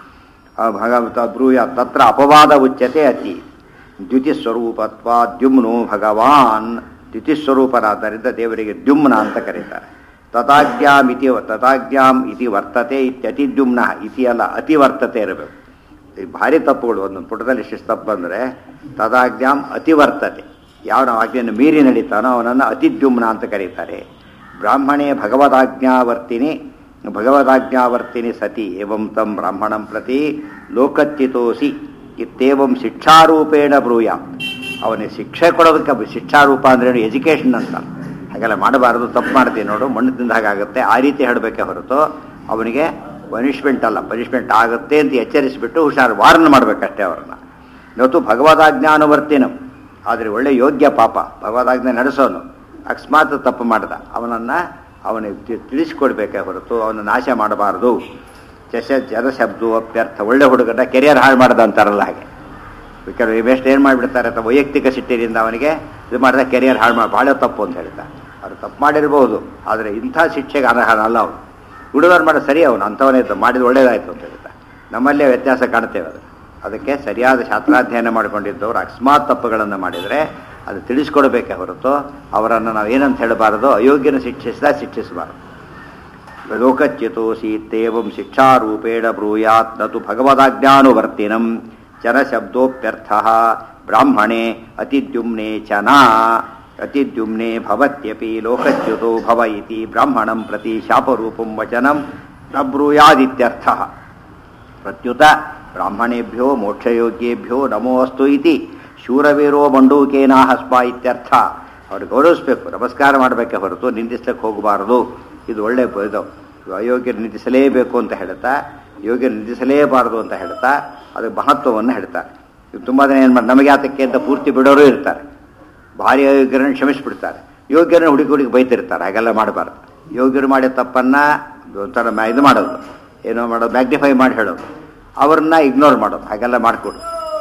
ಆ ಭಗವಂತ ಬ್ರೂಯ ತತ್ರ ಅಪವಾದ ಉಚ್ಯತೆ ಅತಿ ದ್ಯುತಿಸ್ವರೂಪತ್ವ ದ್ಯುಮ್ನು ಭಗವಾನ್ ದ್ಯುತಿಸ್ವರೂಪನಾದ್ದರಿಂದ ದೇವರಿಗೆ ದ್ಯುಮ್ನ ಅಂತ ಕರೀತಾರೆ ತಥಾಜ್ಞಾಂ ಇತಿ ತಥಾಜ್ಞಾಂ ಇತಿ ವರ್ತತೆ ಇತ್ಯತಿದ್ಯುಮ್ನ ಇತಿ ಅಲ್ಲ ಅತಿ ವರ್ತತೆ ಇರಬೇಕು ಈ ಭಾರಿ ತಪ್ಪುಗಳು ಒಂದೊಂದು ಪುಟದಲ್ಲಿ ಇಷ್ಟು ತಪ್ಪು ಬಂದರೆ ತದಾಜ್ಞಾಂ ಅತಿವರ್ತತೆ ಯಾವ ಆಜ್ಞೆಯನ್ನು ಮೀರಿ ನಡೀತಾನೋ ಅವನನ್ನು ಅತಿದ್ಯುಮ್ನ ಅಂತ ಕರೀತಾರೆ ಬ್ರಾಹ್ಮಣೇ ಭಗವದಾಜ್ಞಾವರ್ತಿನಿ ಭಗವದಾಜ್ಞಾವರ್ತಿನಿ ಸತಿ ಏವಂ ತಂ ಬ್ರಾಹ್ಮಣಂ ಪ್ರತಿ ಲೋಕಚ್ಯುತೋಸಿ ಇತ್ತೇವಂ ಶಿಕ್ಷಾರೂಪೇಣ ಬ್ರೂಯ ಅವನಿಗೆ ಶಿಕ್ಷೆ ಕೊಡೋದಕ್ಕೆ ಶಿಕ್ಷಾರೂಪ ಅಂದ್ರೆ ಎಜುಕೇಷನ್ ಅಂತ ಹಾಗೆಲ್ಲ ಮಾಡಬಾರದು ತಪ್ಪು ಮಾಡ್ತೀನಿ ನೋಡು ಮಣ್ಣು ತಿಂದ ಹಾಗಾಗುತ್ತೆ ಆ ರೀತಿ ಹೇಳಬೇಕೆ ಹೊರತು ಅವನಿಗೆ ಪನಿಷ್ಮೆಂಟ್ ಅಲ್ಲ ಪನಿಷ್ಮೆಂಟ್ ಆಗುತ್ತೆ ಅಂತ ಎಚ್ಚರಿಸಿಬಿಟ್ಟು ಹುಷಾರು ವಾರನ್ ಮಾಡಬೇಕಷ್ಟೇ ಅವ್ರನ್ನ ಇವತ್ತು ಭಗವದಾಜ್ಞಾನುವರ್ತಿನಂ ಆದರೆ ಒಳ್ಳೆ ಯೋಗ್ಯ ಪಾಪ ಭಗವದಾಜ್ಞೆ ನಡೆಸೋನು ಅಕಸ್ಮಾತ್ ತಪ್ಪು ಮಾಡ್ದ ಅವನನ್ನು ಅವನಿಗೆ ತಿ- ತಿಳಿಸ್ಕೊಡ್ಬೇಕೇ ಹೊರತು ಅವನ ನಾಶ ಮಾಡಬಾರದು ಚಶ ಜರಶಬ್ದು ಅಪ್ಯರ್ಥ ಒಳ್ಳೆ ಹುಡುಗನ ಕೆರಿಯರ್ ಹಾಳು ಮಾಡ್ದ ಅಂತಾರಲ್ಲ ಹಾಗೆ ಬೇಕಾದ್ರೆ ವೇಸ್ಟ್ ಏನು ಮಾಡಿಬಿಡ್ತಾರೆ ಅಥವಾ ವೈಯಕ್ತಿಕ ಸಿಟ್ಟಿನಿಂದ ಅವನಿಗೆ ಇದು ಮಾಡಿದ ಕೆರಿಯರ್ ಹಾಳು ಮಾಡಿ ಭಾಳ ತಪ್ಪು ಅಂತ ಹೇಳ್ತಾರೆ ಅವ್ರು ತಪ್ಪು ಮಾಡಿರ್ಬೋದು ಆದರೆ ಇಂಥ ಶಿಕ್ಷೆಗೆ ಅರ್ಹನಲ್ಲ ಅವನು ಹುಡುಗರು ಮಾಡೋ ಸರಿ ಅವನು ಅಂಥವನೇ ಇದ್ದ ಮಾಡಿದ ಒಳ್ಳೇದಾಯ್ತು ಅಂತ ಹೇಳ್ತಾ ನಮ್ಮಲ್ಲೇ ವ್ಯತ್ಯಾಸ ಕಾಣ್ತೇವೆ ಅದು ಅದಕ್ಕೆ ಸರಿಯಾದ ಶಾಸ್ತ್ರಾಧ್ಯಯನ ಮಾಡಿಕೊಂಡಿದ್ದವರು ಅಕಸ್ಮಾತ್ ತಪ್ಪುಗಳನ್ನು ಮಾಡಿದರೆ ಅದು ತಿಳಿಸ್ಕೊಡ್ಬೇಕೇ ಹೊರತು ಅವರನ್ನು ನಾವು ಏನಂತ ಹೇಳಬಾರದು ಅಯೋಗ್ಯನ ಶಿಕ್ಷಿಸಿದ ಶಿಕ್ಷಿಸಬಾರದು ಲೋಕಚ್ಯುತೋಸೀತ್ತೇವಂ ಶಿಕ್ಷಾರೂಪೇಣ ಬ್ರೂಯಾತ್ ನತು ಭಗವದಾಜ್ಞಾನುವರ್ತಿನಂ ಜನಶಬ್ದೋಪ್ಯರ್ಥ ಬ್ರಾಹ್ಮಣೆ ಅತಿದ್ಯುಮ್ನೆ ಚ ನ ಅತಿದ್ಯುಮ್ನೆ ಭವತ್ಯಪಿ ಲೋಕಚ್ಯುತೋ ಭವ ಇತಿ ಬ್ರಾಹ್ಮಣಂ ಪ್ರತಿ ಶಾಪರೂಪಂ ವಚನಂ ನ ಬ್ರೂಯಾದಿತ್ಯರ್ಥ ಪ್ರತ್ಯುತ ಬ್ರಾಹ್ಮಣೇಭ್ಯೋ ಮೋಕ್ಷಯೋಗ್ಯೇಭ್ಯೋ ನಮೋ ಅಸ್ತು ಇತಿ ಶೂರವೀರೋ ಮಂಡೂಕೇನ ಹಸ್ಮ ಇತ್ಯರ್ಥ ಅವ್ರು ಗೌರವಿಸ್ಬೇಕು ನಮಸ್ಕಾರ ಮಾಡಬೇಕೆ ಹೊರತು ನಿಂದಿಸ್ಲಿಕ್ಕೆ ಹೋಗಬಾರದು ಇದು ಒಳ್ಳೆ ಬ- ಇದು ಅಯೋಗ್ಯ ನಿಂದಿಸಲೇಬೇಕು ಅಂತ ಹೇಳ್ತಾ ಯೋಗ್ಯ ನಿಂದಿಸಲೇಬಾರದು ಅಂತ ಹೇಳ್ತಾ ಅದಕ್ಕೆ ಮಹತ್ವವನ್ನು ಹೇಳ್ತಾರೆ ಇದು ತುಂಬ ಜನ ಏನು ಮಾಡಿ ನಮಗೆ ಆತಕ್ಕೆ ಅಂತ ಪೂರ್ತಿ ಬಿಡೋರು ಇರ್ತಾರೆ ಭಾರಿ ಅಯೋಗ್ಯರನ್ನು ಕ್ಷಮಿಸ್ಬಿಡ್ತಾರೆ ಯೋಗ್ಯರನ್ನು ಹುಡುಕಿ ಹುಡುಕಿ ಬೈತಿರ್ತಾರೆ ಹಾಗೆಲ್ಲ ಮಾಡಬಾರ್ದು ಯೋಗ್ಯರು ಮಾಡಿದ ತಪ್ಪನ್ನು ಒಂಥರ ಮ್ಯಾ- ಇದು ಮಾಡೋದು ಏನೋ ಮಾಡೋದು ಮ್ಯಾಗ್ನಿಫೈ ಮಾಡಿ ಹೇಳೋದು ಅವ್ರನ್ನ ಇಗ್ನೋರ್ ಮಾಡೋದು ಹಾಗೆಲ್ಲ ಮಾಡಿಕೊಡು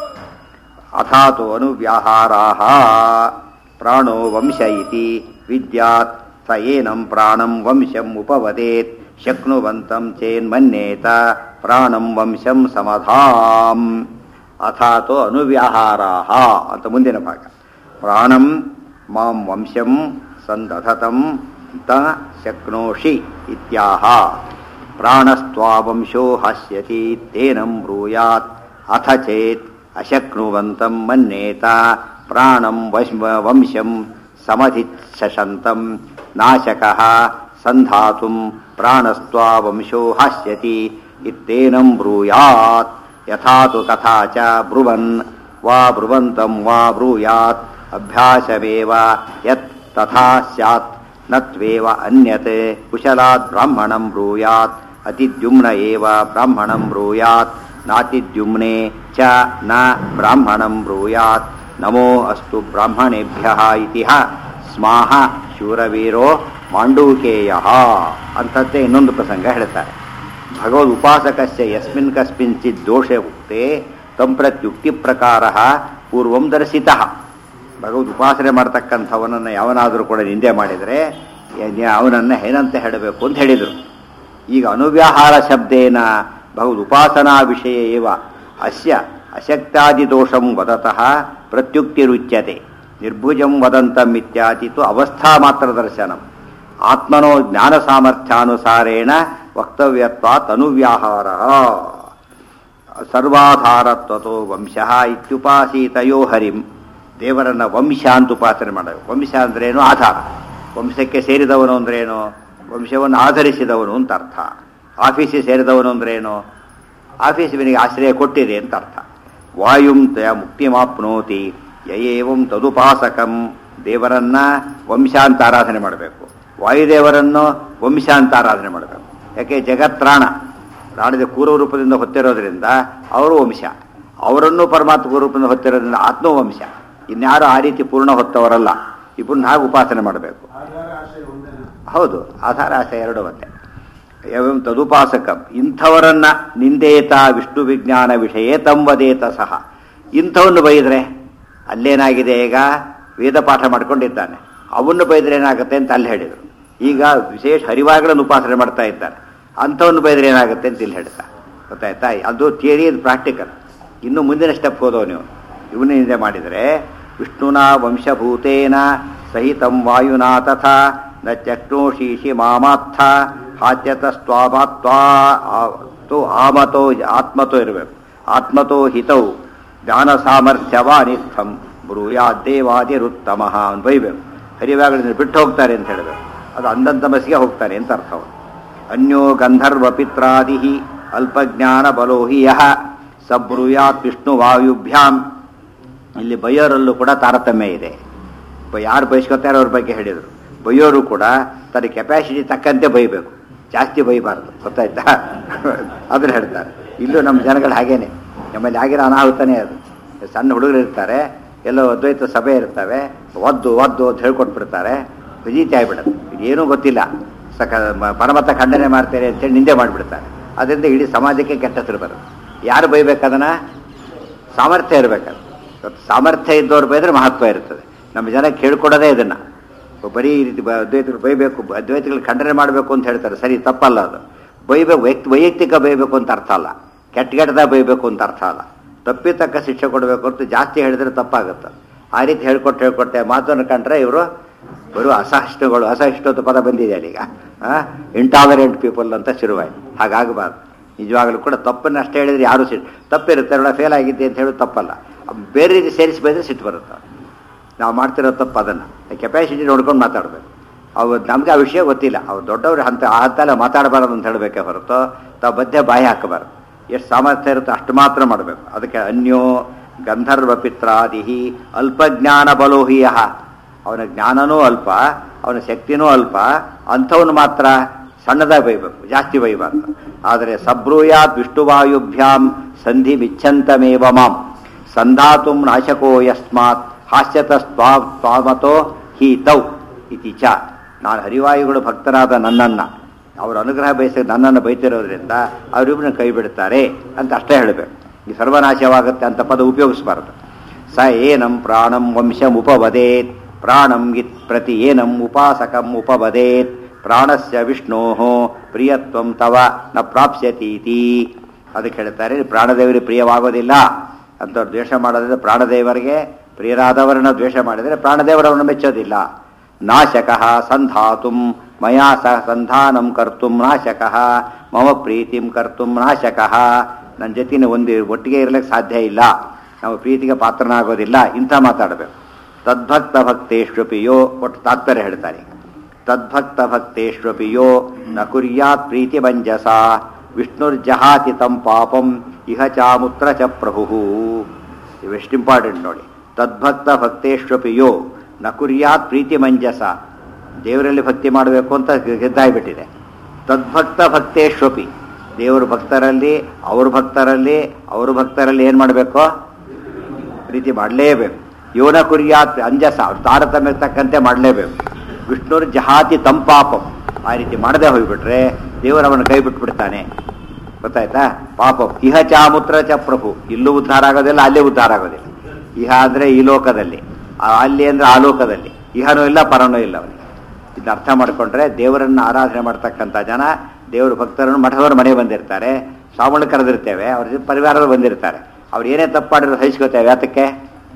ಅಥಾತು ಅನುವ್ಯಾಹಾರಾಹ ಪ್ರಾಣೋ ವಂಶ ಇತಿ ವಿದ್ಯಾತ್ ಸ ಏನಂ ಪ್ರಾಣಂ ವಂಶಂ ಉಪವದೇತ್ ಶಕ್ನುವಂತಂ ಚೇನ್ಮನ್ಯೇತ ಪ್ರಾಣಂ ವಂಶಂ ಸಮಧಾಂ ಅಥಾತು ಅನುವ್ಯಾಹಾರಾಹ ಅಂತ ಮುಂದಿನ ಭಾಗ ಪ್ರಾಣಂ ಮಾಂ ವಂಶಂ ಸಂದಧತಂ ತ ಶಕ್ನೋಷಿ ಇತ್ಯಾಹ ಪ್ರಾಣಸ್ತ್ವಾವಂಶೋ ಹಸ್ಯತಿ ತೇನಂ ಬ್ರೂಯಾತ್ ಅಥ ಚೇತ್ ಅಶಕ್ನುವಂತಂ ಮನ್ಯೇತ ಪ್ರಾಣಂ ವಶ್ಮ ವಂಶಂ ಸಮಧಿಸಂತಂ ನಾಶಕಃ ಸಂಧಾತುಂ ಪ್ರಾಣಸ್ತ್ವಾವಂಶೋ ಹಾಸ್ಯತಿ ಇತ್ತೇನಂ ಬ್ರೂಯಾತ್ ಯಥಾ ತು ತಥಾ ಚ ಬ್ರುವನ್ ವಾ ಬ್ರುವಂತಂ ವಾ ಬ್ರೂಯಾತ್ ಅಭ್ಯಾಸಮೇವ ಯತ್ ತಥಾ ಸ್ಯಾತ್ ನತ್ವೇವ ಅನ್ಯತ್ ಕುಶಲಾತ್ ಬ್ರಾಹ್ಮಣಂ ಬ್ರೂಯಾತ್ ಅತಿದ್ಯುಮ್ನ ಏವ ಬ್ರಾಹ್ಮಣಂ ಬ್ರೂಯಾತ್ ನಾತಿದ್ಯುಮ್ನೆ ಚ ನ ಬ್ರಾಹ್ಮಣಂ ಬ್ರೂಯಾತ್ ನಮೋ ಅಸ್ತು ಬ್ರಾಹ್ಮಣೇಭ್ಯ ಇತಿ ಸ್ಮಾಹ ಶೂರವೀರೋ ಮಾಂಡೂಕೇಯ ಅಂಥದ್ದೇ ಇನ್ನೊಂದು ಪ್ರಸಂಗ ಹೇಳ್ತಾರೆ ಭಗವದ್ ಉಪಾಸಕಸ್ಯ ಯಸ್ಮಿನ್ ಕಸ್ಮಿಂಚಿತ್ ದೋಷೆ ಉಕ್ತೆ ತಂ ಪ್ರತ್ಯುಕ್ತಿ ಪ್ರಕಾರ ಪೂರ್ವಂ ದರ್ಶಿತಃ ಭಗವದ್ ಉಪಾಸನೆ ಮಾಡ್ತಕ್ಕಂಥವನನ್ನು ಯಾವನಾದರೂ ಕೂಡ ನಿಂದೆ ಮಾಡಿದರೆ ಅವನನ್ನು ಏನಂತ ಹೇಳಬೇಕು ಅಂತ ಹೇಳಿದರು ಈಗ ಅನುವ್ಯಾಹಾರ ಶಬ್ದೇನ ಭಗವದ್ ಉಪಾಸನಾ ವಿಷಯ ಏವ ಅಸ್ಯ ಅಶಕ್ತಾದಿದೋಷಂ ವದತಃ ಪ್ರತ್ಯುಕ್ತಿರುಚ್ಯತೆ ನಿರ್ಭುಜಂ ವದಂತಂ ಇತ್ಯಾದಿ ತು ಅವಸ್ಥಾ ಮಾತ್ರ ದರ್ಶನಂ ಆತ್ಮನೋ ಜ್ಞಾನ ಸಾಮರ್ಥ್ಯಾನುಸಾರೇಣ ವಕ್ತವ್ಯತ್ವಾತ್ ಅನುವ್ಯಾಹಾರ ಸರ್ವಾಧಾರತ್ವತೋ ವಂಶ ಇತ್ಯುಪಾಸೀತಯೋ ಹರಿಂ ದೇವರನ್ನ ವಂಶ ಅಂತ ಉಪಾಸನೆ ಮಾಡಬೇಕು ವಂಶ ಅಂದ್ರೇನು ಆಧಾರ ವಂಶಕ್ಕೆ ಸೇರಿದವನು ಅಂದ್ರೇನು ವಂಶವನ್ನು ಆಧರಿಸಿದವನು ಅಂತ ಅರ್ಥ ಆಫೀಸಿಗೆ ಸೇರಿದವನು ಅಂದ್ರೇನು ಆಫೀಸಿಗೆ ಆಶ್ರಯ ಕೊಟ್ಟಿದೆ ಅಂತ ಅರ್ಥ ವಾಯುಂ ತಯ ಮುಕ್ತಿಮಾಪ್ನೋತಿ ಯಯೇವಂ ತದುಪಾಸಕಂ ದೇವರನ್ನ ವಂಶ ಅಂತ ಆರಾಧನೆ ಮಾಡಬೇಕು ವಾಯುದೇವರನ್ನು ವಂಶ ಅಂತ ಆರಾಧನೆ ಮಾಡಬೇಕು ಯಾಕೆ ಜಗತ್ರಾಣ ಪ್ರಾಣದ ಕೂರ್ವ ರೂಪದಿಂದ ಹೊತ್ತಿರೋದ್ರಿಂದ ಅವರು ವಂಶ ಅವರನ್ನು ಪರಮಾತ್ಮ ರೂಪದಿಂದ ಹೊತ್ತಿರೋದ್ರಿಂದ ಆತ್ಮ ವಂಶ ಇನ್ಯಾರು ಆ ರೀತಿ ಪೂರ್ಣ ಹೊತ್ತವರಲ್ಲ ಇಬ್ಬರನ್ನ ಹಾಗೆ ಉಪಾಸನೆ ಮಾಡಬೇಕು ಹೌದು ಆಧಾರ ಆಶಯ ಎರಡು ಒಂದೇ ಎವಂ ತದುಪಾಸಕಂ ಇಂಥವರನ್ನ ನಿಂದೇತ ವಿಷ್ಣು ವಿಜ್ಞಾನ ವಿಷಯ ತಂವದೇತ ಸಹ ಇಂಥವನ್ನು ಬೈದ್ರೆ ಅಲ್ಲೇನಾಗಿದೆ ಈಗ ವೇದ ಪಾಠ ಮಾಡ್ಕೊಂಡಿದ್ದಾನೆ ಅವನ್ನು ಬೈದ್ರೆ ಏನಾಗುತ್ತೆ ಅಂತ ಅಲ್ಲಿ ಹೇಳಿದರು ಈಗ ವಿಶೇಷ ಹರಿವಾಗಳನ್ನು ಉಪಾಸನೆ ಮಾಡ್ತಾ ಇದ್ದಾನೆ ಅಂಥವನ್ನು ಬೈದ್ರೆ ಏನಾಗುತ್ತೆ ಅಂತ ಇಲ್ಲಿ ಹೇಳ್ತಾ ಗೊತ್ತಾಯ್ತಾ ಅದು ಥಿಯರಿ ಇದು ಪ್ರಾಕ್ಟಿಕಲ್ ಇನ್ನು ಮುಂದಿನ ಸ್ಟೆಪ್ ಹೋದವು ನೀವು ಇವನಿಂದ ಮಾಡಿದರೆ ವಿಷ್ಣುನ ವಂಶಭೂತೇನ ಸಹಿತಂ ವಾಯುನಾ ತಥಾ ನ ಚಕ್ನೋಶೀಷಿ ಮಾಮಾತ್ಥ ಹಾತ್ಯತಸ್ತ್ವಾಮಾತ್ವಾ ತು ಆಮತೋ ಆತ್ಮತೋ ಇರಬೇಕು ಆತ್ಮತೋ ಹಿತೌ ಜ್ಞಾನ ಸಾಮರ್ಥ್ಯವಾನಿತ್ಥಂ ಬ್ರೂಯಾದ್ದೇವಾದಿರುತ್ತಮ ಅವನು ಬೈಬೇಕು ಹರಿವಾಗಳಿಂದ ಬಿಟ್ಟು ಹೋಗ್ತಾರೆ ಅಂತ ಹೇಳಬೇಕು ಅದು ಅಂದಂತ ಮಸಿಗೆ ಹೋಗ್ತಾರೆ ಅಂತ ಅರ್ಥ ಅವನು ಅನ್ಯೋ ಗಂಧರ್ವ ಪಿತ್ರಾದಿ ಅಲ್ಪಜ್ಞಾನ ಬಲೋ ಹಿ ಯಹ ಸಬ್ರೂಯಾತ್ ವಿಷ್ಣು ವಾಯುಭ್ಯಾಂ ಇಲ್ಲಿ ಬೈಯೋರಲ್ಲೂ ಕೂಡ ತಾರತಮ್ಯ ಇದೆ ಬ- ಯಾರು ಬಯಸ್ಕೊತಾರೆ ಅವ್ರ ಬಗ್ಗೆ ಹೇಳಿದರು ಬೈಯೋರು ಕೂಡ ತನ್ನ ಕೆಪಾಸಿಟಿ ತಕ್ಕಂತೆ ಬೈಬೇಕು ಜಾಸ್ತಿ ಬೈಬಾರ್ದು ಗೊತ್ತಾಯ್ತಾ ಅದನ್ನ ಹೇಳ್ತಾರೆ ಇಲ್ಲೂ ನಮ್ಮ ಜನಗಳು ಹಾಗೇನೆ ನಮ್ಮಲ್ಲಿ ಆಗಿರೋ ಅನಾಹುತನೇ ಅದು ಸಣ್ಣ ಹುಡುಗರು ಇರ್ತಾರೆ ಎಲ್ಲೋ ಅದ್ವೈತ ಸಭೆ ಇರ್ತವೆ ಒದ್ದು ಒದ್ದು ಅಂತ ಹೇಳ್ಕೊಟ್ಬಿಡ್ತಾರೆ ವಿಜೀತಿ ಆಗಿಬಿಡೋದು ಇದೇನೂ ಗೊತ್ತಿಲ್ಲ ಸಕ ಮ- ಪರಮತ ಖಂಡನೆ ಮಾಡ್ತಾರೆ ಅಂತೇಳಿ ನಿಂದೆ ಮಾಡಿಬಿಡ್ತಾರೆ ಅದರಿಂದ ಇಡೀ ಸಮಾಜಕ್ಕೆ ಕೆಟ್ಟ ಹೆಸರು ಬರೋದು ಯಾರು ಬೈಬೇಕದನ್ನ ಸಾಮರ್ಥ್ಯ ಇರಬೇಕದು ಇವತ್ತು ಸಾಮರ್ಥ್ಯ ಇದ್ದವ್ರು ಬೈದ್ರೆ ಮಹತ್ವ ಇರ್ತದೆ ನಮ್ಮ ಜನ ಕೇಳ್ಕೊಡೋದೇ ಇದನ್ನು ಬರೀ ಈ ರೀತಿ ಬ- ಅದ್ವೈತಗಳು ಬೈಬೇಕು ಅದ್ವೈತಗಳು ಖಂಡನೆ ಮಾಡಬೇಕು ಅಂತ ಹೇಳ್ತಾರೆ ಸರಿ ತಪ್ಪಲ್ಲ ಅದು ಬೈಬೇಕು ವೈಯಕ್ತಿ ವೈಯಕ್ತಿಕ ಬೈಬೇಕು ಅಂತ ಅರ್ಥ ಅಲ್ಲ ಕೆಟ್ಟ ಕೆಟ್ಟದಾಗ ಬೈಬೇಕು ಅಂತ ಅರ್ಥ ಅಲ್ಲ ತಪ್ಪಿತಕ್ಕ ಶಿಕ್ಷೆ ಕೊಡಬೇಕು ಅಂತ ಜಾಸ್ತಿ ಹೇಳಿದ್ರೆ ತಪ್ಪಾಗುತ್ತೆ ಆ ರೀತಿ ಹೇಳ್ಕೊಟ್ಟು ಹೇಳ್ಕೊಟ್ಟೆ ಮಾತನ್ನು ಕಂಡ್ರೆ ಇವರು ಬರುವ ಅಸಹಿಷ್ಣುಗಳು ಅಸಹಿಷ್ಣುತ ಪದ ಬಂದಿದೆ ಅಲ್ಲೀಗ ಇಂಟಾಲರೆಂಟ್ ಪೀಪಲ್ ಅಂತ ಶುರುವಾಯ್ತು ಹಾಗಾಗಬಾರ್ದು ನಿಜವಾಗಲೂ ಕೂಡ ತಪ್ಪನ್ನು ಅಷ್ಟೇ ಹೇಳಿದ್ರೆ ಯಾರು ಸಿಟ್ಟು ತಪ್ಪಿರುತ್ತೆ ನೋಡ ಫೇಲ್ ಆಗಿದ್ದೆ ಅಂತ ಹೇಳೋದು ತಪ್ಪಲ್ಲ ಬೇರೆ ರೀತಿ ಸೇರಿಸಿ ಬೈದ್ರೆ ಸಿಟ್ಟು ಬರುತ್ತೆ ನಾವು ಮಾಡ್ತಿರೋ ತಪ್ಪು ಅದನ್ನು ಕೆಪಾಸಿಟಿ ನೋಡ್ಕೊಂಡು ಮಾತಾಡಬೇಕು ಅವು ನಮ್ಗೆ ಆ ವಿಷಯ ಗೊತ್ತಿಲ್ಲ ಅವ್ರು ದೊಡ್ಡವ್ರು ಅಂತ ಆ ಹಂತೆಲ್ಲ ಮಾತಾಡಬಾರದು ಅಂತ ಹೇಳಬೇಕೆ ಹೊರತು ತಾವು ಮಧ್ಯೆ ಬಾಯಿ ಹಾಕಬಾರ್ದು ಎಷ್ಟು ಸಾಮರ್ಥ್ಯ ಇರುತ್ತೋ ಅಷ್ಟು ಮಾತ್ರ ಮಾಡಬೇಕು ಅದಕ್ಕೆ ಅನ್ಯೋ ಗಂಧರ್ವ ಪಿತ್ರಾದಿಹಿ ಅಲ್ಪಜ್ಞಾನ ಬಲೋಹಿಯ ಅವನ ಜ್ಞಾನನೂ ಅಲ್ಪ ಅವನ ಶಕ್ತಿನೂ ಅಲ್ಪ ಅಂಥವನು ಮಾತ್ರ ಸಣ್ಣದಾಗಿ ಬೈಬೇಕು ಜಾಸ್ತಿ ಬೈಬಾರ್ದು ಆದರೆ ಸಬ್ರೂಯಾತ್ ವಿಷ್ಣುವಾಯುಭ್ಯಾಂ ಸಂಧಿ ಮಿಚ್ಛಂತಮೇವ ಮಾಂ ಸಂಧಾತು ನಾಶಕೋ ಯಸ್ಮಾತ್ ಹಾಸ್ಯತಸ್ತ್ವಾಮತೋ ಹಿ ತೌ ಇತಿ ಚ ನಾನು ಹರಿವಾಯುಗಳು ಭಕ್ತರಾದ ನನ್ನನ್ನು ಅವರ ಅನುಗ್ರಹ ಬಯಸಿ ನನ್ನನ್ನು ಬೈತಿರೋದ್ರಿಂದ ಅವರಿಬ್ಬರನ್ನ ಕೈ ಬಿಡ್ತಾರೆ ಅಂತ ಅಷ್ಟೇ ಹೇಳಬೇಕು ಈ ಸರ್ವನಾಶವಾಗುತ್ತೆ ಅಂತ ಪದ ಉಪಯೋಗಿಸಬಾರದು ಸ ಏನಂ ಪ್ರಾಣಂ ವಂಶಂ ಉಪವದೇತ್ ಪ್ರಾಣಂ ಇತ್ ಪ್ರತಿ ಏನಂ ಉಪಾಸಕಂ ಉಪವದೇತ್ ಪ್ರಾಣಸ್ಯ ವಿಷ್ಣೋ ಪ್ರಿಯತ್ವಂ ತವ ನ ಪ್ರಾಪ್ಸ್ಯತೀತಿ ಅದಕ್ಕೆ ಹೇಳ್ತಾರೆ ಪ್ರಾಣದೇವರಿಗೆ ಪ್ರಿಯವಾಗೋದಿಲ್ಲ ಅಂಥವ್ರು ದ್ವೇಷ ಮಾಡೋದ್ರಿಂದ ಪ್ರಾಣದೇವರಿಗೆ ಪ್ರಿಯರಾದವರನ್ನ ದ್ವೇಷ ಮಾಡಿದರೆ ಪ್ರಾಣದೇವರವನ್ನು ಮೆಚ್ಚೋದಿಲ್ಲ ನಾಶಕಃ ಸಂಧಾತುಂ ಮಯಾ ಸಹ ಸಂಧಾನಂ ಕರ್ತುಂ ನಾಶಕಃ ಮಮ ಪ್ರೀತಿಂ ಕರ್ತುಂ ನಾಶಕಃ ನನ್ನ ಜೊತೆನ ಒಂದು ಒಟ್ಟಿಗೆ ಇರಲಿಕ್ಕೆ ಸಾಧ್ಯ ಇಲ್ಲ ನಾವು ಪ್ರೀತಿಗೆ ಪಾತ್ರನಾಗೋದಿಲ್ಲ ಇಂಥ ಮಾತಾಡಬೇಕು ತದ್ಭಕ್ತ ಭಕ್ತೇಶ್ವಪಿ ಯೋ ಒಟ್ಟು ತಾತ್ಪರ್ಯ ಹೇಳ್ತಾರೆ ಈಗ ತದ್ಭಕ್ತ ಭಕ್ತೇಶ್ವಪಿ ಯೋ ನ ಕುರ್ಯಾತ್ ಪ್ರೀತಿ ಮಂಜಸ ವಿಷ್ಣುರ್ಜಹಾತಿ ತಂ ಪಾಪಂ ಇಹ ಚಾಮುತ್ರ ಚ ಪ್ರಭು ಇವೆಷ್ಟು ಇಂಪಾರ್ಟೆಂಟ್ ನೋಡಿ ತದ್ಭಕ್ತ ಭಕ್ತೇಶ್ವಪಿ ಯೋ ನ ಕುರ್ಯಾತ್ ಪ್ರೀತಿ ಮಂಜಸ ದೇವರಲ್ಲಿ ಭಕ್ತಿ ಮಾಡಬೇಕು ಅಂತ ಗೆದ್ದಾಯ್ಬಿಟ್ಟಿದೆ ತದ್ಭಕ್ತ ಭಕ್ತೇಶ್ವಪಿ ದೇವರು ಭಕ್ತರಲ್ಲಿ ಅವ್ರ ಭಕ್ತರಲ್ಲಿ ಅವ್ರ ಭಕ್ತರಲ್ಲಿ ಏನು ಮಾಡಬೇಕು ಪ್ರೀತಿ ಮಾಡಲೇಬೇಕು ಯೋನ ಕುರಿಯಾತ್ ಅಂಜಸ ಅವ್ರ ತಾರತಮ್ಯಕ್ಕೆ ತಕ್ಕಂತೆ ಮಾಡಲೇಬೇಕು ವಿಷ್ಣುರ್ ಜಹಾತಿ ತಂಪಾಪಂ ಆ ರೀತಿ ಮಾಡದೆ ಹೋಗ್ಬಿಟ್ರೆ ದೇವರು ಅವನ ಕೈ ಬಿಟ್ಬಿಡ್ತಾನೆ ಗೊತ್ತಾಯ್ತಾ ಪಾಪಂ ಇಹ ಚಾಮುತ್ರ ಚ ಪ್ರಭು ಇಲ್ಲೂ ಉದ್ಧಾರ ಆಗೋದಿಲ್ಲ ಅಲ್ಲೇ ಉದ್ಧಾರ ಆಗೋದಿಲ್ಲ ಇಹ ಅಂದ್ರೆ ಈ ಲೋಕದಲ್ಲಿ ಆ- ಅಲ್ಲಿ ಅಂದ್ರೆ ಆ ಲೋಕದಲ್ಲಿ ಇಹನೂ ಇಲ್ಲ ಪರನೂ ಇಲ್ಲ ಅವನಿಗೆ ಇದನ್ನ ಅರ್ಥ ಮಾಡಿಕೊಂಡ್ರೆ ದೇವರನ್ನ ಆರಾಧನೆ ಮಾಡ್ತಕ್ಕಂಥ ಜನ ದೇವರು ಭಕ್ತರನ್ನು ಮಠದವರು ಮನೆ ಬಂದಿರ್ತಾರೆ ಸ್ವಾಮಿಗಳು ಕರೆದಿರ್ತೇವೆ ಅವ್ರ ಜೊತೆ ಪರಿವಾರದವ್ರು ಬಂದಿರ್ತಾರೆ ಅವ್ರು ಏನೇ ತಪ್ಪು ಮಾಡಿದ್ರು ಸಹಿಸ್ಕೋತೇವೆ ಯಾತಕ್ಕೆ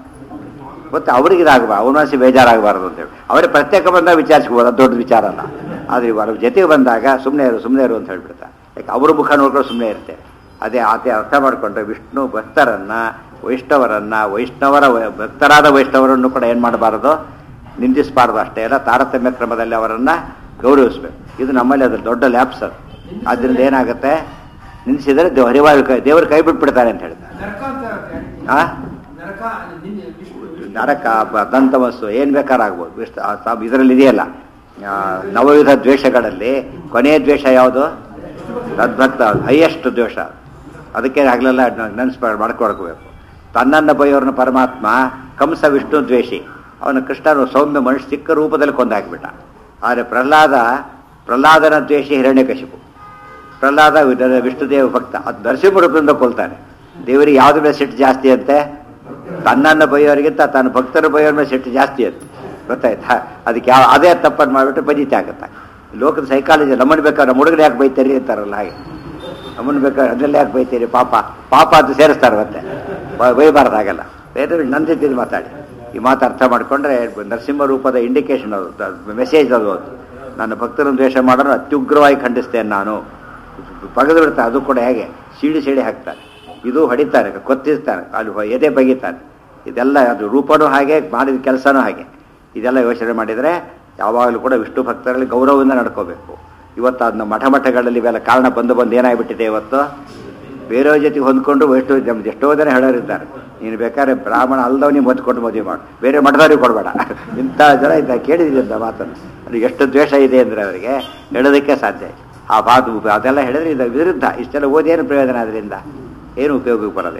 ಮತ್ತೆ ಅವ್ರಿಗೆ ಇದಾಗಬಾರ್ದು ಅವನಾಸಿ ಬೇಜಾರಾಗಬಾರ್ದು ಅಂತೇಳಿ ಅವರೇ ಪ್ರತ್ಯೇಕ ಬಂದಾಗ ವಿಚಾರಿಸ್ಬೋದು ಅದು ದೊಡ್ಡ ವಿಚಾರ ಅಲ್ಲ ಆದರೆ ಅವ್ರ ಜೊತೆಗೆ ಬಂದಾಗ ಸುಮ್ಮನೆ ಇರು ಸುಮ್ಮನೆ ಇರು ಅಂತ ಹೇಳ್ಬಿಡ್ತಾರೆ ಯಾಕೆ ಅವ್ರ ಮುಖ ನೋಡ್ಕೊಂಡು ಸುಮ್ಮನೆ ಇರ್ತೇವೆ ಅದೇ ಆತೆ ಅರ್ಥ ಮಾಡಿಕೊಂಡ್ರೆ ವಿಷ್ಣು ಭಕ್ತರನ್ನ ವೈಷ್ಣವರನ್ನ ವೈಷ್ಣವರ ವೈ- ಭಕ್ತರಾದ ವೈಷ್ಣವರನ್ನು ಕೂಡ ಏನು ಮಾಡಬಾರದು ನಿಂದಿಸಬಾರ್ದು ಅಷ್ಟೇ ಅಲ್ಲ ತಾರತಮ್ಯ ಕ್ರಮದಲ್ಲಿ ಅವರನ್ನ ಗೌರವಿಸ್ಬೇಕು ಇದು ನಮ್ಮಲ್ಲಿ ಅದು ದೊಡ್ಡ ಲ್ಯಾಪ್ಸ್ ಅದು ಆದ್ದರಿಂದ ಏನಾಗುತ್ತೆ ನಿಲ್ಲಿಸಿದರೆ ದೇವ ಹರಿವಾಯು ಕೈ ದೇವರು ಕೈ ಬಿಟ್ಬಿಡ್ತಾರೆ ಅಂತ ಹೇಳ್ತಾರೆ
ನರಕ ಅಂತ ಇರುತ್ತೆ.
ಆ?
ನರಕ ನಿನ್ನೆ ವಿಷ್ಣು ವಿಷ್ಣು
ನರಕ ಬ- ದಂತಮಸ್ಸು ಏನು ಬೇಕಾರಾಗ್ಬೋದು ವಿಷ್ಣು ಆ ಸ- ಇದರಲ್ಲಿ ಇದೆಯಲ್ಲ ಆ, ನವವಿಧ ದ್ವೇಷಗಳಲ್ಲಿ ಕೊನೆಯ ದ್ವೇಷ ಯಾವುದು ತದ್ಭಕ್ತ ಹೈಯೆಸ್ಟ್ ದ್ವೇಷ ಅದಕ್ಕೆ ಆಗಲೆಲ್ಲ ನೆನ್ಸ್ ಮಾಡ್ಕೊಳ್ಬೇಕು ತನ್ನನ್ನು ಬೈಯೋರ್ನ ಪರಮಾತ್ಮ ಕಂಸ ವಿಷ್ಣು ದ್ವೇಷಿ ಅವನ ಕೃಷ್ಣನು ಸೌಮ್ಯ ಮನುಷ್ಯ ಚಿಕ್ಕ ರೂಪದಲ್ಲಿ ಕೊಂದಾಕಿಬಿಟ್ಟ ಆದರೆ ಪ್ರಹ್ಲಾದ ಪ್ರಹ್ಲಾದನ ದ್ವೇಷಿ ಹಿರಣ್ಯಕಶಿಪು ಪ್ರಹ್ಲಾದ ವಿ- ವಿಷ್ಣುದೇವ ಭಕ್ತ ಅದು ನರಸಿಂಹ ರೂಪದಿಂದ ಕೊಲ್ತಾನೆ ದೇವರಿಗೆ ಯಾವ್ದ್ರ ಮೇಲೆ ಸಿಟ್ಟು ಜಾಸ್ತಿ ಅಂತೆ ತನ್ನನ್ನು ಬೈಯೋರಿಗಿಂತ ತನ್ನ ಭಕ್ತರ ಬೈಯೋರ ಮೇಲೆ ಸಿಟ್ಟು ಜಾಸ್ತಿ ಅಂತ ಗೊತ್ತಾಯ್ತಾ ಅದಕ್ಕೆ ಯಾವ ಅದೇ ತಪ್ಪನ್ನು ಮಾಡಿಬಿಟ್ಟು ಬಜಿತೆ ಆಗುತ್ತೆ ಲೋಕದ ಸೈಕಾಲಜಿ ನಮ್ಮನ್ನು ಬೇಕಾದ್ರೆ ನಮ್ಮ ಹುಡುಗರು ಯಾಕೆ ಬೈತೀರಿ ಅಂತಾರಲ್ಲ ಹಾಗೆ ನಮ್ಮನ್ನು ಬೇಕಾದ್ರೆ ಅದರಲ್ಲಿ ಯಾಕೆ ಬೈತೀರಿ ಪಾಪ ಪಾಪ ಅಂತ ಸೇರಿಸ್ತಾರೆ ಮತ್ತೆ ಬ- ಬೈಬಾರ್ದಾಗಲ್ಲ ಬೇರೆ ನನ್ನ ಜೊತೆ ಮಾತಾಡಿ ಈ ಮಾತು ಅರ್ಥ ಮಾಡಿಕೊಂಡ್ರೆ ನರಸಿಂಹ ರೂಪದ ಇಂಡಿಕೇಶನ್ ಅದು ಮೆಸೇಜ್ ಅದು ಅದು ನನ್ನ ಭಕ್ತರನ್ನು ದ್ವೇಷ ಮಾಡೋರು ಅತ್ಯುಗ್ರವಾಗಿ ಖಂಡಿಸ್ತೇನೆ ನಾನು ಬಗೆದು ಬಿಡ್ತಾರೆ ಅದು ಕೂಡ ಹೇಗೆ ಸೀಡಿ ಸೀಡಿ ಹಾಕ್ತಾರೆ ಇದು ಹೊಡಿತಾರೆ ಕೊತ್ತಿಸ್ತಾನೆ ಅಲ್ಲಿ ಹೊ- ಎದೆ ಬಗಿತಾನೆ ಇದೆಲ್ಲ ಅದು ರೂಪನೂ ಹಾಗೆ ಮಾಡಿದ ಕೆಲಸನೂ ಹಾಗೆ ಇದೆಲ್ಲ ಯೋಚನೆ ಮಾಡಿದರೆ ಯಾವಾಗಲೂ ಕೂಡ ವಿಷ್ಣು ಭಕ್ತರಲ್ಲಿ ಗೌರವದಿಂದ ನಡ್ಕೋಬೇಕು ಇವತ್ತು ಅದನ್ನ ಮಠ ಮಠಗಳಲ್ಲಿ ಇವೆಲ್ಲ ಕಾರಣ ಬಂದು ಬಂದು ಏನಾಗ್ಬಿಟ್ಟಿದೆ ಇವತ್ತು ಬೇರೆಯವ್ರ ಜೊತೆಗೆ ಹೊಂದ್ಕೊಂಡು ಎಷ್ಟು ನಮ್ದು ಎಷ್ಟೋ ಜನ ಹೇಳೋರಿದ್ದಾರೆ ನೀನು ಬೇಕಾದ್ರೆ ಬ್ರಾಹ್ಮಣ ಅಲ್ದವನಿಗೆ ಹೊಂದ್ಕೊಂಡು ಮದುವೆ ಮಾಡು ಬೇರೆ ಮಠದವ್ರಿಗೆ ಕೊಡಬೇಡ ಇಂಥ ಜನ ಇದ್ದ ಕೇಳಿದ್ದೀನಿ ಅಂತ ಮಾತನ್ನು ಅದು ಎಷ್ಟು ದ್ವೇಷ ಇದೆ ಅಂದರೆ ಅವರಿಗೆ ಹೇಳೋದಕ್ಕೆ ಸಾಧ್ಯ ಇಲ್ಲ. ಆ ಮಾತು ಅದೆಲ್ಲ ಹೇಳಿದ್ರೆ ಇದು ವಿರುದ್ಧ ಇಷ್ಟೆಲ್ಲ ಓದಿ ಏನು ಪ್ರಯೋಜನ ಅದರಿಂದ ಏನು ಉಪಯೋಗಕ್ಕೆ ಬರೋದೆ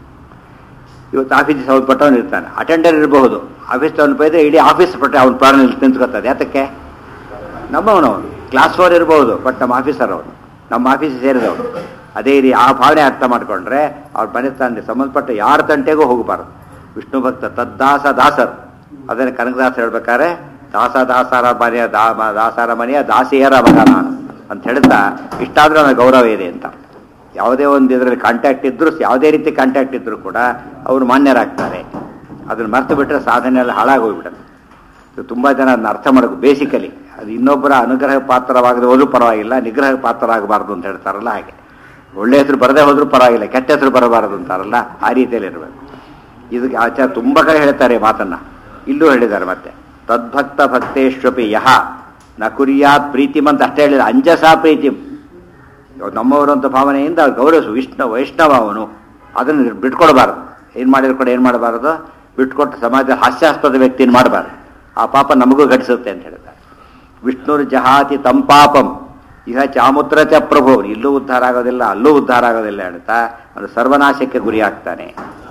ಇವತ್ತು ಆಫೀಸ್ ಸಂಬಂಧಪಟ್ಟವನು ಇರ್ತಾನೆ ಅಟೆಂಡರ್ ಇರಬಹುದು ಆಫೀಸ್ ತಗೊಂಡು ಬೈದ್ರೆ ಇಡೀ ಆಫೀಸ್ ಪಟ್ಟ ಅವ್ನ ಪ್ರಾಣ ನಿಂತ್ಕೊತದೆ ಯಾತಕ್ಕೆ ನಮ್ಮವನು ಅವನು ಕ್ಲಾಸ್ ಫೋರ್ ಇರಬಹುದು ಬಟ್ ನಮ್ಮ ಆಫೀಸರ್ ಅವನು ನಮ್ಮ ಆಫೀಸ್ ಸೇರಿದವನು ಅದೇ ರೀತಿ ಆ ಭಾವನೆ ಅರ್ಥ ಮಾಡಿಕೊಂಡ್ರೆ ಅವ್ರ ಮನೆ ತಂದೆ ಸಂಬಂಧಪಟ್ಟ ಯಾರ ತಂಟೆಗೂ ಹೋಗಬಾರದು ವಿಷ್ಣು ಭಕ್ತ ತದ್ದಾಸ ದಾಸರು ಅದನ್ನು ಕನಕದಾಸ ಹೇಳ್ಬೇಕಾದ್ರೆ ದಾಸ ದಾಸರ ಮನೆಯ ದಾ ದಾಸರ ಮನೆಯ ದಾಸಿಯರ ಮಗ ನಾನು ಅಂತ ಹೇಳ್ತಾ ಇಷ್ಟಾದ್ರೂ ನನಗೆ ಗೌರವ ಇದೆ ಅಂತ ಯಾವುದೇ ಒಂದು ಇದರಲ್ಲಿ ಕಾಂಟ್ಯಾಕ್ಟ್ ಇದ್ದರೂ ಯಾವುದೇ ರೀತಿ ಕಾಂಟ್ಯಾಕ್ಟ್ ಇದ್ದರೂ ಕೂಡ ಅವರು ಮಾನ್ಯರಾಗ್ತಾರೆ ಅದನ್ನು ಮರ್ತು ಬಿಟ್ಟರೆ ಸಾಧನೆ ಎಲ್ಲ ಹಾಳಾಗೋಗ್ಬಿಡುತ್ತೆ ಇದು ತುಂಬ ಜನ ಅದನ್ನ ಅರ್ಥ ಮಾಡಬೇಕು ಬೇಸಿಕಲಿ ಅದು ಇನ್ನೊಬ್ಬರ ಅನುಗ್ರಹ ಪಾತ್ರವಾಗದೆ ಹೋದ್ರೂ ಪರವಾಗಿಲ್ಲ ನಿಗ್ರಹ ಪಾತ್ರರಾಗಬಾರ್ದು ಅಂತ ಹೇಳ್ತಾರಲ್ಲ ಹಾಗೆ ಒಳ್ಳೆ ಹೆಸರು ಬರದೇ ಹೋದ್ರೂ ಪರವಾಗಿಲ್ಲ ಕೆಟ್ಟ ಹೆಸರು ಬರಬಾರದು ಅಂತಾರಲ್ಲ ಆ ರೀತಿಯಲ್ಲಿ ಇರಬೇಕು ಇದಕ್ಕೆ ಆಚಾರ ತುಂಬ ಕಡೆ ಹೇಳ್ತಾರೆ ಈ ಮಾತನ್ನ ಇಲ್ಲೂ ಹೇಳಿದ್ದಾರೆ ಮತ್ತೆ ತದ್ಭಕ್ತ ಭಕ್ತೇಶ್ವಪಿ ಯಹ ನ ಕುರ್ಯಾತ್ ಪ್ರೀತಿಮ್ ಅಂತ ಅಷ್ಟೇ ಹೇಳಿದ ಅಂಜಸ ಪ್ರೀತಿಮ್ ಇವಾಗ ನಮ್ಮವರು ಅಂತ ಭಾವನೆಯಿಂದ ಅವ್ರು ಗೌರವಿಸು ವಿಷ್ಣು ವೈಷ್ಣವ ಅವನು ಅದನ್ನು ಬಿಟ್ಕೊಡ್ಬಾರ್ದು ಏನು ಮಾಡಿದ್ರು ಕೂಡ ಏನು ಮಾಡಬಾರ್ದು ಬಿಟ್ಕೊಟ್ಟು ಸಮಾಜ ಹಾಸ್ಯಾಸ್ಪದ ವ್ಯಕ್ತಿನ ಮಾಡಬಾರ್ದು ಆ ಪಾಪ ನಮಗೂ ಘಟಿಸುತ್ತೆ ಅಂತ ಹೇಳ್ತಾರೆ ವಿಷ್ಣುರ್ ಜಹಾತಿ ತಂಪಾಪಂ ಇಹ ಚಾಮುತ್ರ ಚ ಪ್ರಭು ಇಲ್ಲೂ ಉದ್ಧಾರ ಆಗೋದಿಲ್ಲ ಅಲ್ಲೂ ಉದ್ಧಾರ ಆಗೋದಿಲ್ಲ ಹೇಳ್ತಾ ಅದು ಸರ್ವನಾಶಕ್ಕೆ ಗುರಿ ಆಗ್ತಾನೆ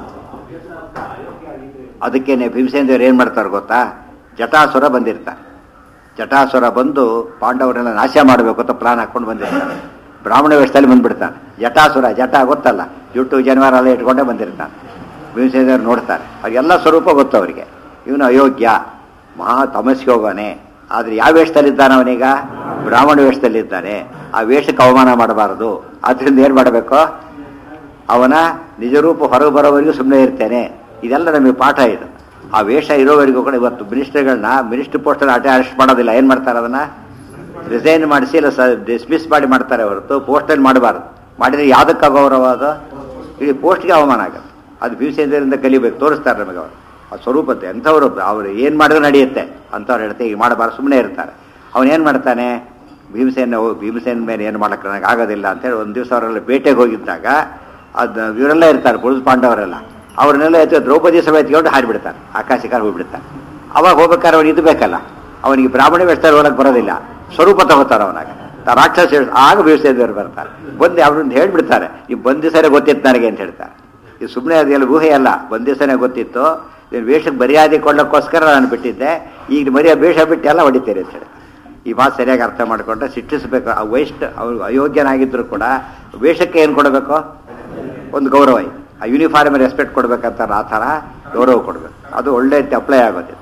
ಅದಕ್ಕೇನೆ ಭೀಮಸೇಂದ್ರ ಏನು ಮಾಡ್ತಾರೆ ಗೊತ್ತಾ ಜಟಾಸುರ ಬಂದಿರ್ತಾರೆ ಜಟಾಸುರ ಬಂದು ಪಾಂಡವರೆಲ್ಲ ನಾಶ ಮಾಡಬೇಕು ಅಂತ ಪ್ಲಾನ್ ಹಾಕೊಂಡು ಬಂದಿರ್ತಾನೆ ಬ್ರಾಹ್ಮಣ ವೇಷದಲ್ಲಿ ಬಂದ್ಬಿಡ್ತಾನೆ ಜಟಾಸುರ ಜಟ ಗೊತ್ತಲ್ಲ ಜುಟ್ಟು ಜನವಾರ ಎಲ್ಲ ಇಟ್ಕೊಂಡೇ ಬಂದಿರ್ತಾನೆ ಭೀಮಸೇಂದ್ರ ನೋಡ್ತಾರೆ ಅವ್ರಿಗೆಲ್ಲ ಸ್ವರೂಪ ಗೊತ್ತು ಅವರಿಗೆ ಇವನು ಅಯೋಗ್ಯ ಮಹಾ ತಮಸ್ಗೆ ಹೋಗೋನೆ ಆದರೆ ಯಾವ ವೇಷದಲ್ಲಿದ್ದಾನೆ ಅವನೀಗ ಬ್ರಾಹ್ಮಣ ವೇಷದಲ್ಲಿದ್ದಾನೆ ಆ ವೇಷಕ್ಕೆ ಅವಮಾನ ಮಾಡಬಾರದು ಅದರಿಂದ ಏನು ಮಾಡಬೇಕು ಅವನ ನಿಜರೂಪ ಹೊರಗೆ ಬರೋವರೆಗೂ ಸುಮ್ಮನೆ ಇರ್ತೇನೆ ಇದೆಲ್ಲ ನಮಗೆ ಪಾಠ ಇದು ಆ ವೇಷ ಇರೋವರೆಗೂ ಕೂಡ ಇವತ್ತು ಮಿನಿಸ್ಟರ್ಗಳನ್ನ ಮಿನಿಸ್ಟರ್ ಪೋಸ್ಟಲ್ಲಿ ಅಟೆ ಅರೆಸ್ಟ್ ಮಾಡೋದಿಲ್ಲ ಏನು ಮಾಡ್ತಾರೆ ಅದನ್ನ ರಿಸೈನ್ ಮಾಡಿಸಿ ಇಲ್ಲ ಸ ಡಿಸ್ಮಿಸ್ ಮಾಡಿ ಮಾಡ್ತಾರೆ ಹೊರತು ಪೋಸ್ಟಲ್ಲಿ ಮಾಡಬಾರ್ದು ಮಾಡಿದರೆ ಯಾವುದಕ್ಕೆ ಅಗೌರವ ಅದು ಇಡೀ ಪೋಸ್ಟ್ಗೆ ಅವಮಾನ ಆಗುತ್ತೆ ಅದು ಭೀಮಸೇಂದ್ರದಿಂದ ಕಲಿಬೇಕು ತೋರಿಸ್ತಾರೆ ನಮಗೆ ಅವರು ಆ ಸ್ವರೂಪತೆ ಅಂಥವ್ರು ಅವರು ಏನು ಮಾಡಿದ್ರು ನಡೆಯುತ್ತೆ ಅಂಥವ್ರು ಹೇಳ್ತೆ ಈಗ ಮಾಡಬಾರ್ದು ಸುಮ್ಮನೆ ಇರ್ತಾರೆ ಅವನು ಏನು ಮಾಡ್ತಾನೆ ಭೀಮಸೇನ ಹೋಗಿ ಭೀಮಸೇನ ಮೇಲೆ ಏನು ಮಾಡಕ್ಕೆ ನನಗೆ ಆಗೋದಿಲ್ಲ ಅಂತೇಳಿ ಒಂದು ದಿವಸ ಅವರೆಲ್ಲ ಬೇಟೆಗೆ ಹೋಗಿದ್ದಾಗ ಅದು ಇವರೆಲ್ಲ ಇರ್ತಾರೆ ಪುರುಷ ಪಾಂಡವರೆಲ್ಲ ಅವ್ರನ್ನೆಲ್ಲ ಎತ್ತು ದ್ರೌಪದಿ ಸಭೆ ಎತ್ಕೊಂಡು ಹಾರಿಬಿಡ್ತಾರೆ ಆಕಾಶಿಕಾರ ಹೋಗ್ಬಿಡ್ತಾರೆ ಅವಾಗ ಹೋಗ್ಬೇಕಾದ್ರೆ ಅವ್ನು ಇದು ಬೇಕಲ್ಲ ಅವನಿಗೆ ಬ್ರಾಹ್ಮಣ ವೇಷದಲ್ಲಿ ಹೋಗಕ್ಕೆ ಬರೋದಿಲ್ಲ ಸ್ವರೂಪ ತಗೋತಾರೆ ಅವನಾಗ ತಾ ರಾಕ್ಷಸ ಹೇಳ್- ಆಗ ಭೀಮಸೇನರು ಬರ್ತಾರೆ ಬಂದು ಅವ್ರನ್ನ ಹೇಳ್ಬಿಡ್ತಾರೆ ಈ ಬಂದ ದಿವಸನೇ ಗೊತ್ತಿತ್ತು ನನಗೆ ಅಂತ ಹೇಳ್ತಾರೆ ಇದು ಸುಮ್ಮನೆ ಅದೆಲ್ಲ ಊಹೆ ಅಲ್ಲ ಬಂದ ದಿವಸನೇ ಗೊತ್ತಿತ್ತು ನೀನು ವೇಷಕ್ಕೆ ಮರ್ಯಾದೆ ಕೊಡೋಕ್ಕೋಸ್ಕರ ನಾನು ಬಿಟ್ಟಿದ್ದೆ ಈಗ ಮರ್ಯಾದೆ ವೇಷ ಬಿಟ್ಟು ಎಲ್ಲ ಹೊಡಿತೀರಿ ಅಂತ ಹೇಳಿ ಈ ಮಾತು ಸರಿಯಾಗಿ ಅರ್ಥ ಮಾಡಿಕೊಂಡ್ರೆ ಶಿಕ್ಷಿಸಬೇಕು ಆ ವೇಸ್ಟ್ ಅವ್ರು ಅಯೋಗ್ಯನಾಗಿದ್ದರೂ ಕೂಡ ವೇಷಕ್ಕೆ ಏನು ಕೊಡಬೇಕು ಒಂದು ಗೌರವ ಇದೆ ಆ ಯೂನಿಫಾರ್ಮ್ ರೆಸ್ಪೆಕ್ಟ್ ಕೊಡ್ಬೇಕಂತ ಆ ಥರ ಗೌರವ ಕೊಡಬೇಕು ಅದು ಒಳ್ಳೆ ರೀತಿ ಅಪ್ಲೈ ಆಗೋದಿಲ್ಲ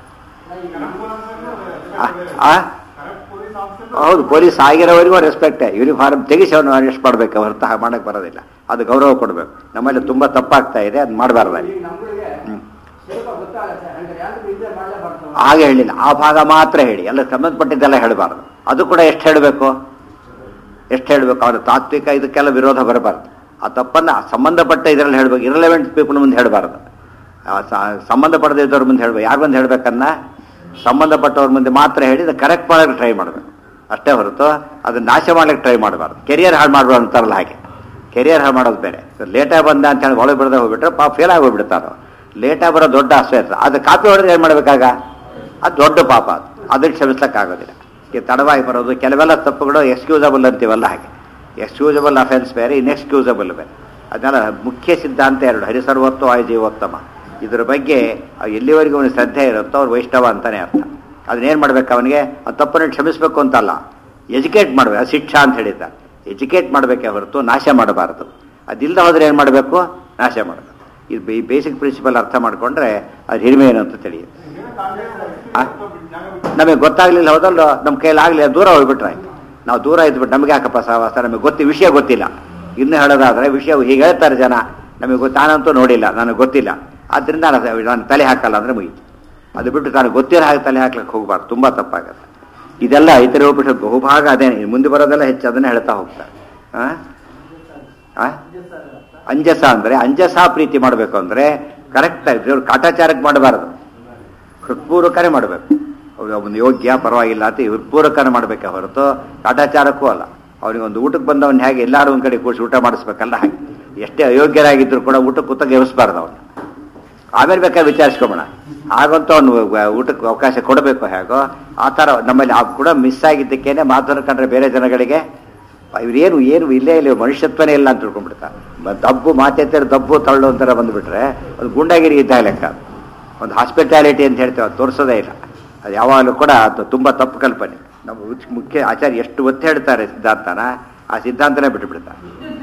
ಆ- ಆ? ಹೌದು ಪೊಲೀಸ್ ಆಗಿರೋವರೆಗೂ ರೆಸ್ಪೆಕ್ಟೇ ಯೂನಿಫಾರ್ಮ್ ತೆಗಿಸಿ ಅವನು ಅರೆಸ್ಟ್ ಮಾಡಬೇಕು ಹೊರತು ಹಾಗೆ ಮಾಡಕ್ಕೆ ಬರೋದಿಲ್ಲ ಅದು ಗೌರವ ಕೊಡಬೇಕು ನಮ್ಮಲ್ಲಿ ತುಂಬ ತಪ್ಪಾಗ್ತಾ ಇದೆ ಅದು ಮಾಡಬಾರ್ದಾಗಿ
ಈಗ ನಮ್ಗಳಿಗೆ
ಹ್ಮ್.
ಸ್ವಲ್ಪ ಗೊತ್ತಾಗತ್ತೆ ಅಂದ್ರೆ ಯಾರು ಇದ್ರೆ ಮಾಡಲೇಬಾರ್ದು
ಹಾಗೆ ಹೇಳಿಲ್ಲ ಆ ಭಾಗ ಮಾತ್ರ ಹೇಳಿ ಎಲ್ಲ ಸಂಬಂಧಪಟ್ಟಿದ್ದೆಲ್ಲ ಹೇಳಬಾರ್ದು ಅದು ಕೂಡ ಎಷ್ಟು ಹೇಳಬೇಕು ಎಷ್ಟು ಹೇಳಬೇಕು ಅವನು ತಾತ್ವಿಕ ಇದಕ್ಕೆಲ್ಲ ವಿರೋಧ ಬರಬಾರ್ದು ಆ ತಪ್ಪನ್ನು ಸಂಬಂಧಪಟ್ಟ ಇದರಲ್ಲಿ ಹೇಳಬೇಕು ಇರಲೆವೆಂಟ್ ಪೀಪಲ್ ಮುಂದೆ ಹೇಳಬಾರ್ದು ಸಂಬಂಧಪಡದೇ ಇದ್ದವ್ರ ಮುಂದೆ ಹೇಳ್ಬೇಕು ಯಾರು ಮುಂದೆ ಹೇಳ್ಬೇಕನ್ನ ಸಂಬಂಧಪಟ್ಟವ್ರ ಮುಂದೆ ಮಾತ್ರ ಹೇಳಿ ಕರೆಕ್ಟ್ ಮಾಡೋಕ್ಕೆ ಟ್ರೈ ಮಾಡಬೇಕು ಅಷ್ಟೇ ಹೊರತು ಅದನ್ನ ನಾಶ ಮಾಡ್ಲಿಕ್ಕೆ ಟ್ರೈ ಮಾಡಬಾರ್ದು ಕೆರಿಯರ್ ಹಾಳು ಮಾಡಬಾರ್ದು ಅಂತಾರಲ್ಲ ಹಾಗೆ ಕೆರಿಯರ್ ಹಾಳು ಮಾಡೋದು ಬೇರೆ ಲೇಟಾಗಿ ಬಂದ ಅಂತ ಹೇಳಿ ಒಳಗೆ ಬಿಡದೆ ಹೋಗ್ಬಿಟ್ರೆ ಪಾಪ ಫೇಲ್ ಆಗಿ ಹೋಗ್ಬಿಡ್ತಾರೆ ಲೇಟಾಗಿ ಬರೋ ದೊಡ್ಡ ಆಶ್ರಯ ಇರ್ತದೆ ಅದು ಕಾಪಿ ಹೊಡೆದ್ರೆ ಏನು ಮಾಡ್ಬೇಕಾಗ ಅದು ದೊಡ್ಡ ಪಾಪ ಅದು ಅದನ್ನು ಕ್ಷಮಿಸ್ಲಿಕ್ಕಾಗೋದಿಲ್ಲ ಈ ತಡವಾಗಿ ಬರೋದು ಕೆಲವೆಲ್ಲ ತಪ್ಪುಗಳು ಎಕ್ಸ್ಕ್ಯೂಸಬಲ್ ಅಂತೀವಲ್ಲ ಹಾಗೆ ಎಕ್ಸ್ಕ್ಯೂಸಬಲ್ ಅಫೆನ್ಸ್ ಬೇರೆ ಇನ್ಎಕ್ಸ್ಕ್ಯೂಸಬಲ್ ಬೇರೆ ಅದನ್ನೆಲ್ಲ ಮುಖ್ಯ ಸಿದ್ಧಾಂತ ಎರಡು ಹರಿಸರ್ವತ್ವ ಆಯು ಜೀವೋತ್ತಮ ಇದ್ರ ಬಗ್ಗೆ ಅವ್ ಎಲ್ಲಿವರೆಗೂ ಅವನಿಗೆ ಶ್ರದ್ಧೆ ಇರುತ್ತೋ ಅವ್ರು ವೈಷ್ಣವ ಅಂತಾನೆ ಅರ್ಥ ಅದನ್ನೇನು ಮಾಡ್ಬೇಕು ಅವನಿಗೆ ಆ ತಪ್ಪನ್ನು ಕ್ಷಮಿಸಬೇಕು ಅಂತಲ್ಲ ಎಜುಕೇಟ್ ಮಾಡಬೇಕು ಅದು ಶಿಕ್ಷಾ ಅಂತ ಹೇಳಿದ್ದ ಎಜುಕೇಟ್ ಮಾಡಬೇಕೇ ಹೊರತು ನಾಶ ಮಾಡಬಾರದು ಅದಿಲ್ಲದ ಹೋದ್ರೆ ಏನು ಮಾಡಬೇಕು ನಾಶ ಮಾಡಬೇಕು ಇದು ಈ ಬೇಸಿಕ್ ಪ್ರಿನ್ಸಿಪಲ್ ಅರ್ಥ ಮಾಡಿಕೊಂಡ್ರೆ ಅದು ಹಿರಿಮೆ ಏನು ಅಂತ ತಿಳಿಯುತ್ತೆ ಆ? ನಮಗೆ ಗೊತ್ತಾಗ್ಲಿಲ್ಲ ಹೋದಲ್ಲ ನಮ್ಮ ಕೈಲಾಗಲಿಲ್ಲ ದೂರ ಹೋಗ್ಬಿಟ್ರೆ ಆಯ್ತು ನಾವು ದೂರ ಇದ್ಬಿಟ್ಟು ನಮಗೆ ಯಾಕಪ್ಪ ಸಹವಾಸ ನಮಗೆ ಗೊತ್ತಿ ವಿಷಯ ಗೊತ್ತಿಲ್ಲ ಇನ್ನು ಹೇಳೋದಾದ್ರೆ ವಿಷಯ ಹೀಗೆ ಹೇಳ್ತಾರೆ ಜನ ನಮಗೆ ಗೊತ್ತು ನಾನಂತೂ ನೋಡಿಲ್ಲ ನನಗೆ ಗೊತ್ತಿಲ್ಲ ಆದ್ದರಿಂದ ನಾನು ನಾನು ತಲೆ ಹಾಕಲ್ಲ ಅಂದರೆ ಮುಗೀತು ಅದು ಬಿಟ್ಟು ನಾನು ಗೊತ್ತಿರೋ ಹಾಗೆ ತಲೆ ಹಾಕ್ಲಿಕ್ಕೆ ಹೋಗ್ಬಾರ್ದು ತುಂಬ ತಪ್ಪಾಗತ್ತೆ ಇದೆಲ್ಲ ಇತರ ಹೋಗ್ಬಿಟ್ಟು ಬಹುಭಾಗ ಅದೇನೆ ಇನ್ನು ಮುಂದೆ ಬರೋದೆಲ್ಲ ಹೆಚ್ಚು ಅದನ್ನೇ ಹೇಳ್ತಾ ಹೋಗ್ತಾರೆ ಆ? ಆ? ಅಂಜಸ ಅಂದರೆ ಅಂಜಸ ಪ್ರೀತಿ ಮಾಡಬೇಕು ಅಂದರೆ ಕರೆಕ್ಟ್ ಇವ್ರು ಕಾಟಾಚಾರಕ್ಕೆ ಮಾಡಬಾರದು ಹೃತ್ಪೂರ್ವಕನೇ ಮಾಡಬೇಕು ಒಂದು ಯೋಗ್ಯ ಪರವಾಗಿಲ್ಲ ಅಂತ ಹೃತ್ಪೂರ್ವಕನೇ ಮಾಡಬೇಕೆ ಹೊರತು ಕಾಟಾಚಾರಕ್ಕೂ ಅಲ್ಲ ಅವನಿಗೆ ಒಂದು ಊಟಕ್ಕೆ ಬಂದವನ್ ಹೇಗೆ ಎಲ್ಲಾರು ಒಂದು ಕಡೆ ಕೂಡಿಸಿ ಊಟ ಮಾಡಿಸ್ಬೇಕಲ್ಲ ಹಾಗೆ ಎಷ್ಟೇ ಅಯೋಗ್ಯರಾಗಿದ್ರು ಕೂಡ ಊಟಕ್ಕೆ ಕೂತಾಗ ಎಬ್ಸ್ಬಾರ್ದು ಅವನು ಆಮೇಲೆ ಬೇಕಾದ್ರೆ ವಿಚಾರಿಸ್ಕೊಬೋಣ ಹಾಗಂತೂ ಅವನು ಊಟಕ್ಕೆ ಅವಕಾಶ ಕೊಡಬೇಕು ಹೇಗೋ ಆ ಥರ ನಮ್ಮಲ್ಲಿ ಆ ಕೂಡ ಮಿಸ್ ಆಗಿದ್ದಕ್ಕೇನೆ ಮಾತನ್ನು ಕಂಡ್ರೆ ಬೇರೆ ಜನಗಳಿಗೆ ಇವ್ರೇನು ಏನು ಇಲ್ಲೇ ಇಲ್ಲ ಮನುಷ್ಯತ್ವನೇ ಇಲ್ಲ ಅಂತ ತಿಳ್ಕೊಂಡ್ಬಿಡ್ತಾರೆ ಮ- ದಬ್ಬು ಮಾತೆತ್ತರ ದಬ್ಬು ತಳ್ಳು ಅಂತಾರ ಬಂದುಬಿಟ್ರೆ ಅದು ಗುಂಡಾಗಿರಿ ಇದ್ದ ಲೆಕ್ಕ ಅದು. ಒಂದು ಹಾಸ್ಪಿಟಾಲಿಟಿ ಅಂತ ಹೇಳ್ತೇವೆ ಅದು ತೋರಿಸೋದೇ ಇಲ್ಲ ಅದು ಯಾವಾಗಲೂ ಕೂಡ ಅದು ತುಂಬ ತಪ್ಪು ಕಲ್ಪನೆ ನಮ್ಮ ಉಚ್- ಮುಖ್ಯ ಆಚಾರ್ಯ ಎಷ್ಟು ಒತ್ತು ಹೇಳ್ತಾರೆ ಸಿದ್ಧಾಂತನ ಆ ಸಿದ್ಧಾಂತನೇ ಬಿಟ್ಟುಬಿಡ್ತಾರೆ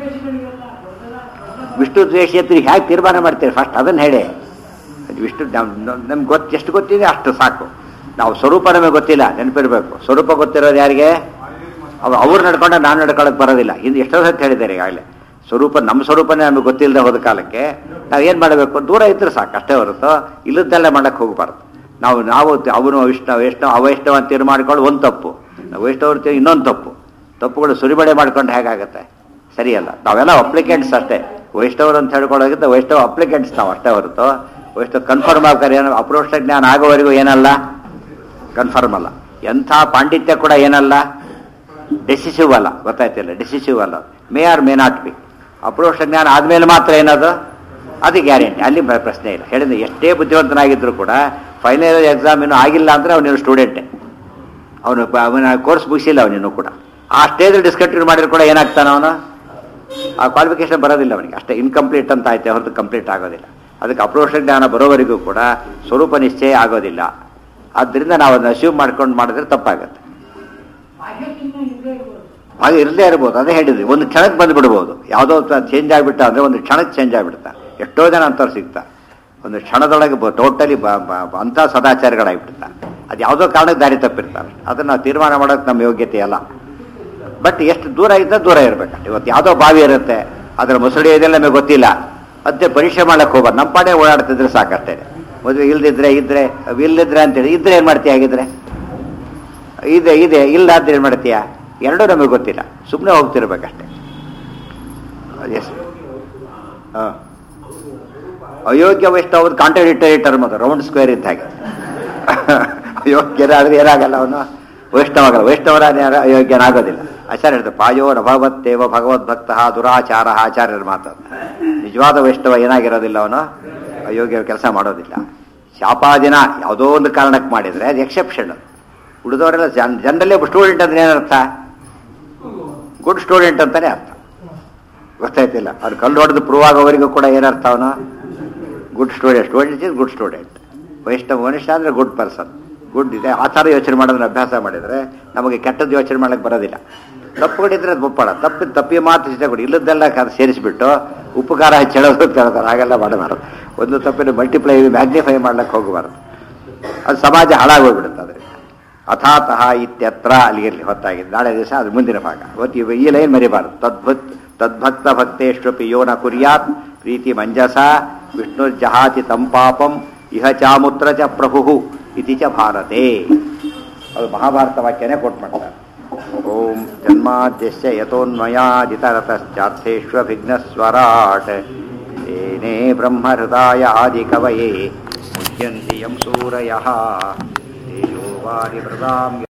ವಿಷ್ಣು ದ್ವೇಷಿಯತ್ರಿ ಹೇಗೆ ತೀರ್ಮಾನ ಮಾಡ್ತೀರಿ ಫಸ್ಟ್ ಅದನ್ನು ಹೇಳಿ ಅದು ವಿಷ್ಣು ನಮ್ಗೆ ಗೊತ್ತು ಎಷ್ಟು ಗೊತ್ತಿದೆ ಅಷ್ಟು ಸಾಕು ನಾವು ಸ್ವರೂಪ ನಮಗೆ ಗೊತ್ತಿಲ್ಲ ನೆನಪಿರ್ಬೇಕು ಸ್ವರೂಪ ಗೊತ್ತಿರೋದು ಯಾರಿಗೆ ಅವ ಅವ್ರು ನಡ್ಕೊಂಡ ನಾನು ನಡ್ಕೊಳಕ್ ಬರೋದಿಲ್ಲ ಇದು ಎಷ್ಟೋ ಸತಿ ಹೇಳಿದ್ದಾರೆ ಈಗಾಗಲೇ ಸ್ವರೂಪ ನಮ್ಮ ಸ್ವರೂಪನೇ ನಮಗೆ ಗೊತ್ತಿಲ್ಲದೆ ಹೋದ ಕಾಲಕ್ಕೆ ನಾವು ಏನು ಮಾಡಬೇಕು ದೂರ ಇದ್ರೆ ಸಾಕು ಅಷ್ಟೇ ಹೊರತು ಇಲ್ಲದ್ದೆಲ್ಲ ಮಾಡಕ್ಕೆ ಹೋಗಬಾರ್ದು ನಾವು ನಾವು ಅವನು ವೈಷ್ಣವ ವೈಷ್ಣವ ಅವೈಷ್ಣವ ಅಂತ ತೀರ್ಮಾನ ಮಾಡ್ಕೊಂಡು ಒಂದು ತಪ್ಪು ನಾವು ವೈಷ್ಣವ ತೀರ್ ಇನ್ನೊಂದು ತಪ್ಪು ತಪ್ಪುಗಳು ಸುರಿಬಡೆ ಮಾಡ್ಕೊಂಡು ಹೇಗಾಗುತ್ತೆ ಸರಿಯಲ್ಲ ನಾವೆಲ್ಲ ಅಪ್ಲಿಕೆಂಟ್ಸ್ ಅಷ್ಟೇ ವೈಷ್ಣವರು ಅಂತ ಹೇಳ್ಕೊಳ್ಳೋಗಿದ್ದ ವೈಷ್ಣವ ಅಪ್ಲಿಕೆಂಟ್ಸ್ ನಾವು ಅಷ್ಟೇ ಹೊರತು ವೈಷ್ಣವ ಕನ್ಫರ್ಮ್ ಆಗ್ತಾರೆ ಏನೋ ಅಪ್ರೋಷ ಜ್ಞಾನ ಆಗೋವರೆಗೂ ಏನಲ್ಲ ಕನ್ಫರ್ಮ್ ಅಲ್ಲ ಎಂಥ ಪಾಂಡಿತ್ಯ ಕೂಡ ಏನಲ್ಲ ಡೆಸಿಸಿವ್ ಅಲ್ಲ ಗೊತ್ತಾಯ್ತಿಲ್ಲ ಡೆಸಿಸಿವ್ ಅಲ್ಲ may or may not be ಅಪ್ರೋಷ ಜ್ಞಾನ ಆದಮೇಲೆ ಮಾತ್ರ ಏನದು ಅದು ಗ್ಯಾರಂಟಿ ಅಲ್ಲಿ ಬ- ಪ್ರಶ್ನೆ ಇಲ್ಲ ಹೇಳಿದ್ರೆ ಎಷ್ಟೇ ಬುದ್ಧಿವಂತನಾಗಿದ್ರು ಕೂಡ ಫೈನಲ್ ಎಕ್ಸಾಮ್ ಇನ್ನೂ ಆಗಿಲ್ಲ ಅಂದರೆ ಅವನಿನ್ನು ಸ್ಟೂಡೆಂಟೇ ಅವನು ಪ- ಅವನ ಕೋರ್ಸ್ ಮುಗಿಸಿಲ್ಲ ಅವನಿನ್ನೂ ಕೂಡ ಆ ಸ್ಟೇಜ್ ಡಿಸ್ಕಂಟಿನ್ಯೂ ಮಾಡಿದ್ರು ಕೂಡ ಏನಾಗ್ತಾನೆ ಅವನು ಆ ಕ್ವಾಲಿಫಿಕೇಶನ್ ಬರೋದಿಲ್ಲ ಅವನಿಗೆ ಅಷ್ಟೇ ಇನ್ಕಂಪ್ಲೀಟ್ ಅಂತ ಆಯ್ತೆ ಹೊರತು ಕಂಪ್ಲೀಟ್ ಆಗೋದಿಲ್ಲ ಅದಕ್ಕೆ ಅಪ್ರೋಷ ಜ್ಞಾನ ಬರೋವರೆಗೂ ಕೂಡ ಸ್ವರೂಪ ನಿಶ್ಚಯ ಆಗೋದಿಲ್ಲ ಆದ್ದರಿಂದ ನಾವು ಅದನ್ನ ಅಸ್ಯೂಮ್ ಮಾಡ್ಕೊಂಡು ಮಾಡಿದ್ರೆ ತಪ್ಪಾಗುತ್ತೆ ಹಾಗೆ ಇರದೇ ಇರ್ಬೋದು ಅದೇ ಹೇಳಿದ್ವಿ ಒಂದು ಕ್ಷಣಕ್ಕೆ ಬಂದುಬಿಡ್ಬೋದು ಯಾವುದೋ ಚೇಂಜ್ ಆಗಿಬಿಟ್ಟ ಅಂದರೆ ಒಂದು ಕ್ಷಣಕ್ಕೆ ಚೇಂಜ್ ಆಗಿಬಿಡ್ತಾ ಎಷ್ಟೋ ಜನ ಅಂಥವ್ರು ಸಿಗ್ತಾ ಒಂದು ಕ್ಷಣದೊಳಗೆ ಟೋಟಲಿ ಅಂಥ ಸದಾಚಾರಗಳಾಗಿಬಿಡ್ತಾ ಅದು ಯಾವುದೋ ಕಾರಣಕ್ಕೆ ದಾರಿ ತಪ್ಪಿರ್ತಾರೆ ಅದನ್ನು ನಾವು ತೀರ್ಮಾನ ಮಾಡೋಕ್ಕೆ ನಮ್ಮ ಯೋಗ್ಯತೆ ಅಲ್ಲ ಬಟ್ ಎಷ್ಟು ದೂರ ಇದ್ದ ದೂರ ಇರಬೇಕು ಇವತ್ತು ಯಾವುದೋ ಬಾವಿ ಇರುತ್ತೆ ಅದರ ಮುಸುಳಿ ಇದೆಲ್ಲ ನಮಗೆ ಗೊತ್ತಿಲ್ಲ ಅದೇ ಪರೀಕ್ಷೆ ಮಾಡಕ್ಕೆ ಹೋಗ್ಬಾರ್ದು ನಮ್ಮ ಪಾಡೆ ಓಡಾಡ್ತಿದ್ರೆ ಸಾಕಷ್ಟೇ ಮದುವೆ ಇಲ್ದಿದ್ರೆ ಇದ್ರೆ ಇಲ್ಲದಿದ್ರೆ ಅಂತೇಳಿ ಇದ್ರೆ ಏನು ಮಾಡ್ತೀಯ ಆಗಿದ್ರೆ ಇದೆ ಇದೆ ಇಲ್ಲ ಅಂತ ಏನು ಮಾಡ್ತೀಯ ಎರಡೂ ನಮಗೆ ಗೊತ್ತಿಲ್ಲ ಸುಮ್ಮನೆ ಹೋಗ್ತಿರ್ಬೇಕಷ್ಟೆ ಎಸ್ ಹಾಂ ಅಯೋಗ್ಯ ವೈಷ್ಣವ ಕಾಂಟ್ರಡಿಕ್ಟರಿ ಟರ್ಮ್ ಅದು ರೌಂಡ್ ಸ್ಕ್ವೇರ್ ಇದ್ದ ಹಾಗೆ ಅಯೋಗ್ಯರಾದ್ರೆ ಏನಾಗಲ್ಲ ಅವನು ವೈಷ್ಣವಗಲ್ಲ ವೈಷ್ಣವರ ಅಯೋಗ್ಯನಾಗೋದಿಲ್ಲ ಆಚಾರ್ಯ ಹೇಳ್ತಾರೆ ಪಾಯೋ ನಭವತ್ತೇವ ಭಗವದ್ಭಕ್ತ ದುರಾಚಾರ ಆಚಾರ್ಯರ ಮಾತು ನಿಜವಾದ ವೈಷ್ಣವ ಏನಾಗಿರೋದಿಲ್ಲ ಅವನು ಅಯೋಗ್ಯ ಕೆಲಸ ಮಾಡೋದಿಲ್ಲ ಶಾಪಾದಿನ ಯಾವುದೋ ಒಂದು ಕಾರಣಕ್ಕೆ ಮಾಡಿದರೆ ಅದು ಎಕ್ಸೆಪ್ಷನ್ ಉಳಿದವರೆಲ್ಲ ಜನ್ ಜನರಲ್ಲೇ ಸ್ಟೂಡೆಂಟ್ ಅಂದ್ರೆ ಏನರ್ಥ ಗುಡ್ ಸ್ಟೂಡೆಂಟ್ ಅಂತಾನೆ ಅರ್ಥ ಗೊತ್ತಾಯ್ತಿಲ್ಲ ಅವ್ರು ಕಲ್ಲು ಹೊಡೆದು ಪ್ರೂವ್ ಆಗೋವರೆಗೂ ಕೂಡ ಏನರ್ಥ ಅವನು good student student is good student ವೈಷ್ಣವ ಮನುಷ್ಯ ಅಂದರೆ ಗುಡ್ ಪರ್ಸನ್ ಗುಡ್ ಇದೆ ಆ ಥರ ಯೋಚನೆ ಮಾಡೋದನ್ನ ಅಭ್ಯಾಸ ಮಾಡಿದರೆ ನಮಗೆ ಕೆಟ್ಟದ್ದು ಯೋಚನೆ ಮಾಡಕ್ಕೆ ಬರೋದಿಲ್ಲ ತಪ್ಪುಗಳಿದ್ರೆ ಅದು ಒಪ್ಪಳ ತಪ್ಪು ತಪ್ಪಿ ಮಾತು ಇಷ್ಟ ಕೊಡಿ ಇಲ್ಲದ್ದೆಲ್ಲ ಕ- ಸೇರಿಸ್ಬಿಟ್ಟು ಉಪ್ಪು ಖಾರ ಹಚ್ಚಳೋದು ಅಂತ ಹೇಳ್ತಾರೆ ಹಾಗೆಲ್ಲ ಮಾಡಬಾರ್ದು ಒಂದು ತಪ್ಪಿನ ಮಲ್ಟಿಪ್ಲೈ ಮ್ಯಾಗ್ನಿಫೈ ಮಾಡ್ಲಿಕ್ಕೆ ಹೋಗಬಾರ್ದು ಅದು ಸಮಾಜ ಹಾಳಾಗೋಗ್ಬಿಡುತ್ತೆ ಅದರಿಂದ ಅಥಾತಃ ಇತ್ಯತ್ರ ಅಲ್ಲಿಗಿರಲಿ ಹೊತ್ತಾಗಿದೆ ನಾಳೆ ದಿವಸ ಅದು ಮುಂದಿನ ಭಾಗ ಇವತ್ತು ಇವ- ಈ ಲೈನ್ ಮರಿಬಾರ್ದು ತದ್ಭತ್ ತದ್ಭಕ್ತ ಭಕ್ತೇಶ್ವಪಿ ಯೋನ ಕುರ್ಯಾತ್ ಪ್ರೀತಿ ಮಂಜಸ ವಿಷ್ಣುರ್ಜಹಾತಿ ತಂಪಾಪಂ ಇಹ ಚಾಮುತ್ರ ಚ ಪ್ರಭು ಇತಿ ಚ ಭಾರತೆ ಅದು ಮಹಾಭಾರತ ವಾಕ್ಯನೇ ಕೊಟ್ಟು ಮಾಡ್ತಾರೆ ಓಂ ಜನ್ಮಾದ್ಯಸ್ಯ ಯಥೋನ್ಮಯಾದಿತರತಶ್ಚಾರ್ಥೇಷ್ವಭಿಘ್ನಸ್ವರಾಟ್ ಏನೇ ಬ್ರಹ್ಮಹೃದಾಯ ಆದಿಕವಯೇ ಮುಹ್ಯಂತಿ ಯಂ ಸೂರಯಃ ತೇಜೋ ವಾರಿಮೃದಾಂ